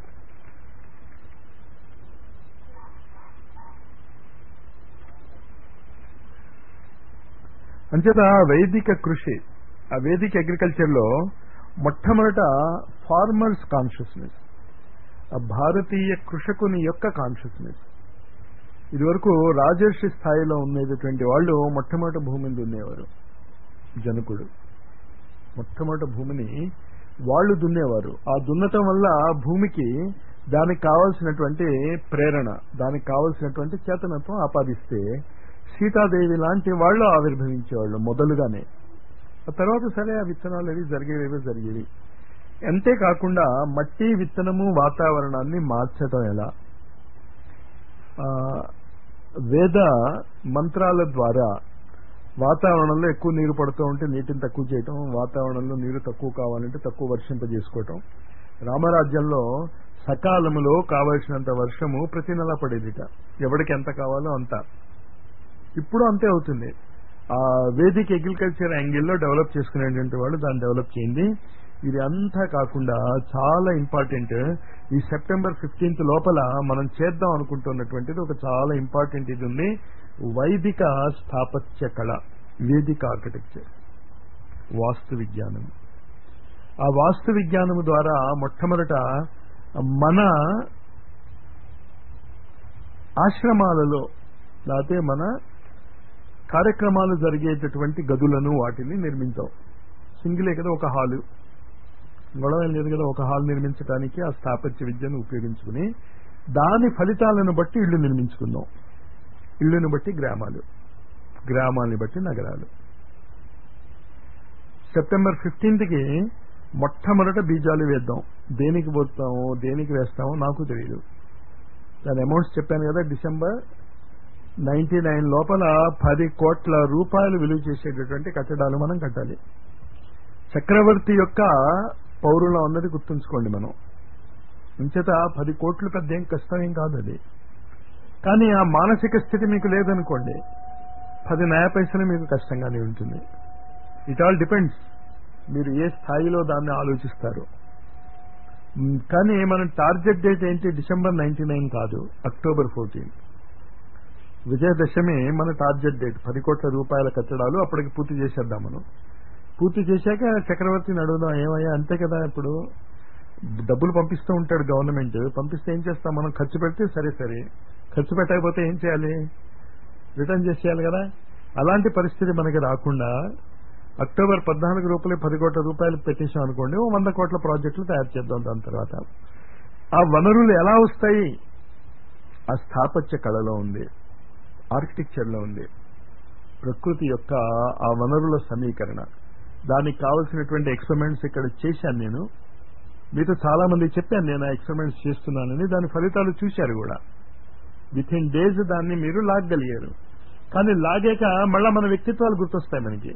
అంచేత వైదిక కృషి ఆ వేదిక అగ్రికల్చర్ లో మొట్టమొదట ఫార్మర్స్ కాన్షియస్నెస్ ఆ భారతీయ కృషకుని యొక్క కాన్షియస్నెస్ ఇదివరకు రాజర్షి స్థాయిలో ఉండేటటువంటి వాళ్ళు మొట్టమొదటి భూమిని దున్నేవారు జనకుడు మొట్టమొదటి భూమిని వాళ్ళు దున్నేవారు ఆ దున్నటం వల్ల భూమికి దానికి కావలసినటువంటి ప్రేరణ దానికి కావలసినటువంటి చేతనత్వం ఆపాదిస్తే సీతాదేవి లాంటి వాళ్ళు ఆవిర్భవించేవాళ్ళు మొదలుగానే ఆ తర్వాత సరే ఆ విత్తనాలు అవి జరిగేవి జరిగేవి అంతేకాకుండా మట్టి విత్తనము వాతావరణాన్ని మార్చటం ఎలా వేద మంత్రాల ద్వారా వాతావరణంలో ఎక్కువ నీరు పడుతూ ఉంటే నీటిని తక్కువ చేయటం వాతావరణంలో నీరు తక్కువ కావాలంటే తక్కువ వర్షింపజేసుకోవటం రామరాజ్యంలో సకాలములో కావలసినంత వర్షము ప్రతి నెల పడేదిట ఎవరికి ఎంత కావాలో అంత ఇప్పుడు అంతే అవుతుంది ఆ వేదిక అగ్రికల్చర్ యాంగిల్లో డెవలప్ చేసుకునేటువంటి వాళ్ళు దాన్ని డెవలప్ చేయండి ఇది అంతా కాకుండా చాలా ఇంపార్టెంట్ ఈ సెప్టెంబర్ ఫిఫ్టీన్త్ లోపల మనం చేద్దాం అనుకుంటున్నటువంటిది ఒక చాలా ఇంపార్టెంట్ ఇది ఉంది వైదిక స్థాపత్య కళ వేదిక ఆర్కిటెక్చర్ వాస్తు విజ్ఞానం ఆ వాస్తు విజ్ఞానం ద్వారా మొట్టమొదట మన ఆశ్రమాలలో లేకపోతే మన కార్యక్రమాలు జరిగేటటువంటి గదులను వాటిని నిర్మించాం సింగిలే కదా ఒక హాలు గొడవ లేదు కదా ఒక హాల్ నిర్మించడానికి ఆ స్థాపత్య విద్యను ఉపయోగించుకుని దాని ఫలితాలను బట్టి ఇళ్లు నిర్మించుకుందాం ఇళ్లను బట్టి గ్రామాలు గ్రామాలని బట్టి నగరాలు సెప్టెంబర్ ఫిఫ్టీన్త్కి మొట్టమొదట బీజాలు వేద్దాం దేనికి పోతామో దేనికి వేస్తామో నాకు తెలియదు దాని అమౌంట్స్ చెప్పాను కదా డిసెంబర్ నైన్టీ నైన్ లోపల పది కోట్ల రూపాయలు విలువ చేసేటటువంటి కట్టడాలు మనం కట్టాలి చక్రవర్తి యొక్క పౌరులం అన్నది గుర్తుంచుకోండి మనం ఇంచేత పది కోట్లు పెద్ద ఏం కష్టం ఏం కాదు అది కానీ ఆ మానసిక స్థితి మీకు లేదనుకోండి పది నయా పైసలు మీకు కష్టంగానే ఉంటుంది ఇట్ ఆల్ డిపెండ్స్ మీరు ఏ స్థాయిలో దాన్ని ఆలోచిస్తారు కానీ మన టార్గెట్ డేట్ ఏంటి డిసెంబర్ నైన్టీ నైన్ కాదు అక్టోబర్ ఫోర్టీన్ విజయదశమి మన టార్గెట్ డేట్ పది కోట్ల రూపాయల కట్టడాలు అప్పటికి పూర్తి చేసేద్దాం మనం పూర్తి చేశాక చక్రవర్తిని అడుగుదాం ఏమయ్యా అంతే కదా ఇప్పుడు డబ్బులు పంపిస్తూ ఉంటాడు గవర్నమెంట్ పంపిస్తే ఏం చేస్తాం మనం ఖర్చు పెడితే సరే సరే ఖర్చు పెట్టకపోతే ఏం చేయాలి రిటర్న్ చేసేయాలి కదా అలాంటి పరిస్థితి మనకి రాకుండా అక్టోబర్ పద్నాలుగు రూపాయలు పది కోట్ల రూపాయలు పెట్టేసాం అనుకోండి ఓ వంద కోట్ల ప్రాజెక్టులు తయారు చేద్దాం దాని తర్వాత ఆ వనరులు ఎలా వస్తాయి ఆ స్థాపత్య కళలో ఉంది ఆర్కిటెక్చర్లో ఉంది ప్రకృతి యొక్క ఆ వనరుల సమీకరణ దానికి కావలసినటువంటి ఎక్స్పెరిమెంట్స్ ఇక్కడ చేశాను నేను మీతో చాలా మంది చెప్పాను నేను ఆ ఎక్స్పెరిమెంట్స్ చేస్తున్నానని దాని ఫలితాలు చూశారు కూడా విత్ ఇన్ డేస్ దాన్ని మీరు లాగగలిగారు కానీ లాగాక మళ్ళా మన వ్యక్తిత్వాలు గుర్తొస్తాయి మనకి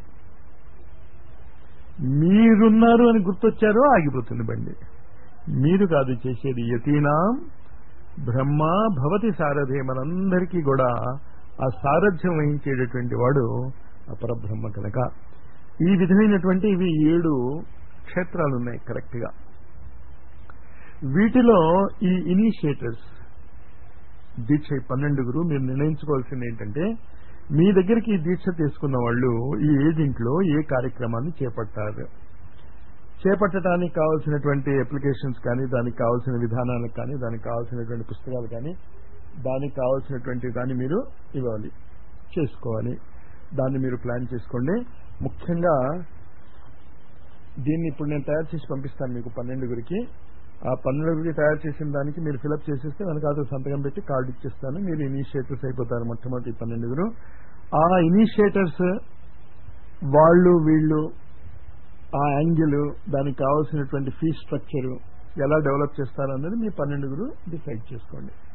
మీరున్నారు అని గుర్తొచ్చారో ఆగిపోతుంది బండి మీరు కాదు చేసేది యతీనాం బ్రహ్మ భవతి సారథే మనందరికీ కూడా ఆ సారథ్యం వహించేటటువంటి వాడు అపరబ్రహ్మ కనుక ఈ విధమైనటువంటి ఇవి ఏడు క్షేత్రాలు ఉన్నాయి కరెక్ట్ గా వీటిలో ఈ ఇనిషియేటర్స్ దీక్ష ఈ పన్నెండుగురు మీరు నిర్ణయించుకోవాల్సింది ఏంటంటే మీ దగ్గరికి ఈ దీక్ష తీసుకున్న వాళ్ళు ఈ ఏజెంట్లో ఏ కార్యక్రమాన్ని చేపట్టారు చేపట్టడానికి కావాల్సినటువంటి అప్లికేషన్స్ కానీ దానికి కావాల్సిన విధానాలకు కానీ దానికి కావాల్సినటువంటి పుస్తకాలు కానీ దానికి కావాల్సినటువంటి దాన్ని మీరు ఇవ్వాలి చేసుకోవాలి దాన్ని మీరు ప్లాన్ చేసుకోండి ముఖ్యంగా దీన్ని ఇప్పుడు నేను తయారు చేసి పంపిస్తాను మీకు పన్నెండుగురికి ఆ పన్నెండుగురికి తయారు చేసిన దానికి మీరు ఫిలప్ చేసేస్తే వెనకాల సంతకం పెట్టి కార్డు ఇచ్చేస్తాను మీరు ఇనిషియేటర్స్ అయిపోతారు మొట్టమొదటి పన్నెండుగురు ఆ ఇనిషియేటర్స్ వాళ్ళు వీళ్ళు ఆ యాంగిల్ దానికి కావాల్సినటువంటి ఫీ స్ట్రక్చర్ ఎలా డెవలప్ చేస్తారన్నది మీ పన్నెండుగురు డిసైడ్ చేసుకోండి